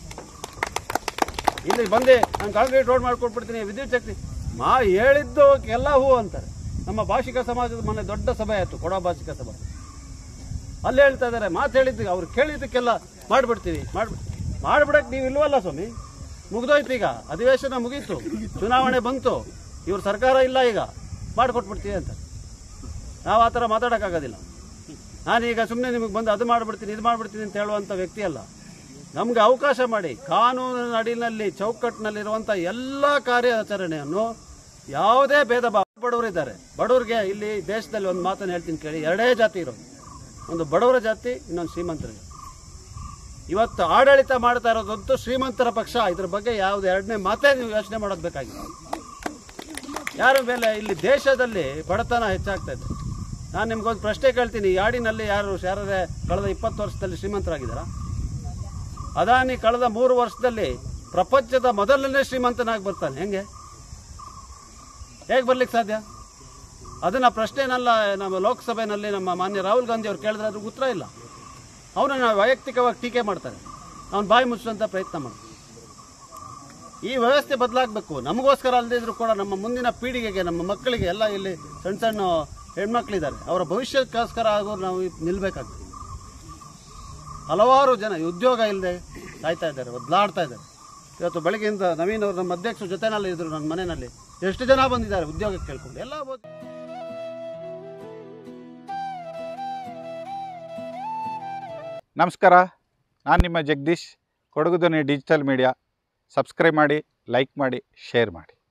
ಇಲ್ಲಿ ಬಂದೆ ನಾನು ಕಾಂಕ್ರೀಟ್ ರೋಡ್ ಮಾಡ್ಕೊಟ್ಬಿಡ್ತೀನಿ ವಿದ್ಯುತ್ ಶಕ್ತಿ ಮಾ ಹೇಳಿದ್ದು ಎಲ್ಲ ಹೂ ಅಂತಾರೆ ನಮ್ಮ ಭಾಷಿಕ ಸಮಾಜದ ಮೊನ್ನೆ ದೊಡ್ಡ ಸಭೆ ಆಯಿತು ಕೊಡೋ ಭಾಷಿಕ ಸಭೆ ಅಲ್ಲಿ ಹೇಳ್ತಾ ಇದ್ದಾರೆ ಮಾತು ಹೇಳಿದ್ದು ಅವ್ರು ಕೇಳಿದ್ದಕ್ಕೆಲ್ಲ ಮಾಡ್ಬಿಡ್ತೀವಿ ಮಾಡ್ಬಿ ಮಾಡ್ಬಿಡಕ್ಕೆ ನೀವು ಇಲ್ವಲ್ಲ ಸ್ವಾಮಿ ಮುಗ್ದೋಯ್ತು ಈಗ ಅಧಿವೇಶನ ಮುಗೀತು ಚುನಾವಣೆ ಬಂತು ಇವ್ರ ಸರ್ಕಾರ ಇಲ್ಲ ಈಗ ಮಾಡಿಕೊಟ್ಬಿಡ್ತೀವಿ ಅಂತ ನಾವು ಆ ಥರ ಮಾತಾಡೋಕ್ಕಾಗೋದಿಲ್ಲ ನಾನೀಗ ಸುಮ್ಮನೆ ನಿಮಗೆ ಬಂದು ಅದು ಮಾಡಿಬಿಡ್ತೀನಿ ಇದು ಮಾಡಿಬಿಡ್ತೀನಿ ಅಂತ ಹೇಳುವಂಥ ವ್ಯಕ್ತಿ ಅಲ್ಲ ನಮಗೆ ಅವಕಾಶ ಮಾಡಿ ಕಾನೂನಿನ ಅಡಿನಲ್ಲಿ ಚೌಕಟ್ಟಿನಲ್ಲಿರುವಂಥ ಎಲ್ಲ ಕಾರ್ಯಾಚರಣೆಯನ್ನು ಯಾವುದೇ ಭೇದ ಭಾವ ಬಡವರಿದ್ದಾರೆ ಬಡವರಿಗೆ ಇಲ್ಲಿ ದೇಶದಲ್ಲಿ ಒಂದು ಮಾತನ್ನು ಹೇಳ್ತೀನಿ ಕೇಳಿ ಎರಡೇ ಜಾತಿ ಇರೋದು ಒಂದು ಬಡವರ ಜಾತಿ ಇನ್ನೊಂದು ಶ್ರೀಮಂತರ ಜಾತಿ ಇವತ್ತು ಆಡಳಿತ ಮಾಡ್ತಾ ಇರೋದಂತೂ ಶ್ರೀಮಂತರ ಪಕ್ಷ ಇದ್ರ ಬಗ್ಗೆ ಯಾವ್ದು ಎರಡನೇ ಮಾತೇ ನೀವು ಯೋಚನೆ ಮಾಡೋದು ಬೇಕಾಗಿಲ್ಲ ಯಾರ ಮೇಲೆ ಇಲ್ಲಿ ದೇಶದಲ್ಲಿ ಬಡತನ ಹೆಚ್ಚಾಗ್ತಾ ಇದೆ ನಾನು ನಿಮ್ಗೊಂದು ಪ್ರಶ್ನೆ ಕೇಳ್ತೀನಿ ಈ ಹಾಡಿನಲ್ಲಿ ಯಾರು ಯಾರೇ ಕಳೆದ ಇಪ್ಪತ್ತು ವರ್ಷದಲ್ಲಿ ಶ್ರೀಮಂತರಾಗಿದ್ದಾರಾ ಅದಾನಿ ಕಳೆದ ಮೂರು ವರ್ಷದಲ್ಲಿ ಪ್ರಪಂಚದ ಮೊದಲನೇ ಶ್ರೀಮಂತನಾಗಿ ಬರ್ತಾನೆ ಹೆಂಗೆ ಹೇಗೆ ಬರ್ಲಿಕ್ಕೆ ಸಾಧ್ಯ ಅದನ್ನ ಪ್ರಶ್ನೆನಲ್ಲ ನಮ್ಮ ಲೋಕಸಭೆಯಲ್ಲಿ ನಮ್ಮ ಮಾನ್ಯ ರಾಹುಲ್ ಗಾಂಧಿ ಅವ್ರು ಕೇಳಿದ್ರೆ ಅದ್ರ ಉತ್ತರ ಇಲ್ಲ ಅವನನ್ನು ವೈಯಕ್ತಿಕವಾಗಿ ಟೀಕೆ ಮಾಡ್ತಾರೆ ಅವನು ಬಾಯಿ ಮುಚ್ಚುವಂಥ ಪ್ರಯತ್ನ ಮಾಡ್ತಾರೆ ಈ ವ್ಯವಸ್ಥೆ ಬದಲಾಗಬೇಕು ನಮಗೋಸ್ಕರ ಅಲ್ಲದೇ ಇದ್ರೂ ಕೂಡ ನಮ್ಮ ಮುಂದಿನ ಪೀಳಿಗೆಗೆ ನಮ್ಮ ಮಕ್ಕಳಿಗೆ ಎಲ್ಲ ಇಲ್ಲಿ ಸಣ್ಣ ಸಣ್ಣ ಹೆಣ್ಮಕ್ಳಿದ್ದಾರೆ ಅವರ ಭವಿಷ್ಯಕ್ಕೋಸ್ಕರ ಆಗೋರು ನಾವು ನಿಲ್ಬೇಕಾಗ್ತದೆ ಹಲವಾರು ಜನ ಉದ್ಯೋಗ ಇಲ್ಲದೆ ಕಾಯ್ತಾ ಇದ್ದಾರೆ ಒದ್ಲಾಡ್ತಾ ಇದ್ದಾರೆ ಇವತ್ತು ಬೆಳಗ್ಗೆಯಿಂದ ನವೀನ್ ಅವರು ನಮ್ಮ ಅಧ್ಯಕ್ಷರ ಜೊತೆನಲ್ಲಿ ಇದ್ರು ನನ್ನ ಮನೆಯಲ್ಲಿ ಎಷ್ಟು ಜನ ಬಂದಿದ್ದಾರೆ ಉದ್ಯೋಗಕ್ಕೆ ಕೇಳ್ಕೊಂಡು ಎಲ್ಲ ಹೋದ್- ನಮಸ್ಕಾರ ನಾನು ನಿಮ್ಮ Jagadish Kodagu Dhwani digital media subscribe ಮಾಡಿ ಲೈಕ್ ಮಾಡಿ ಶೇರ್ ಮಾಡಿ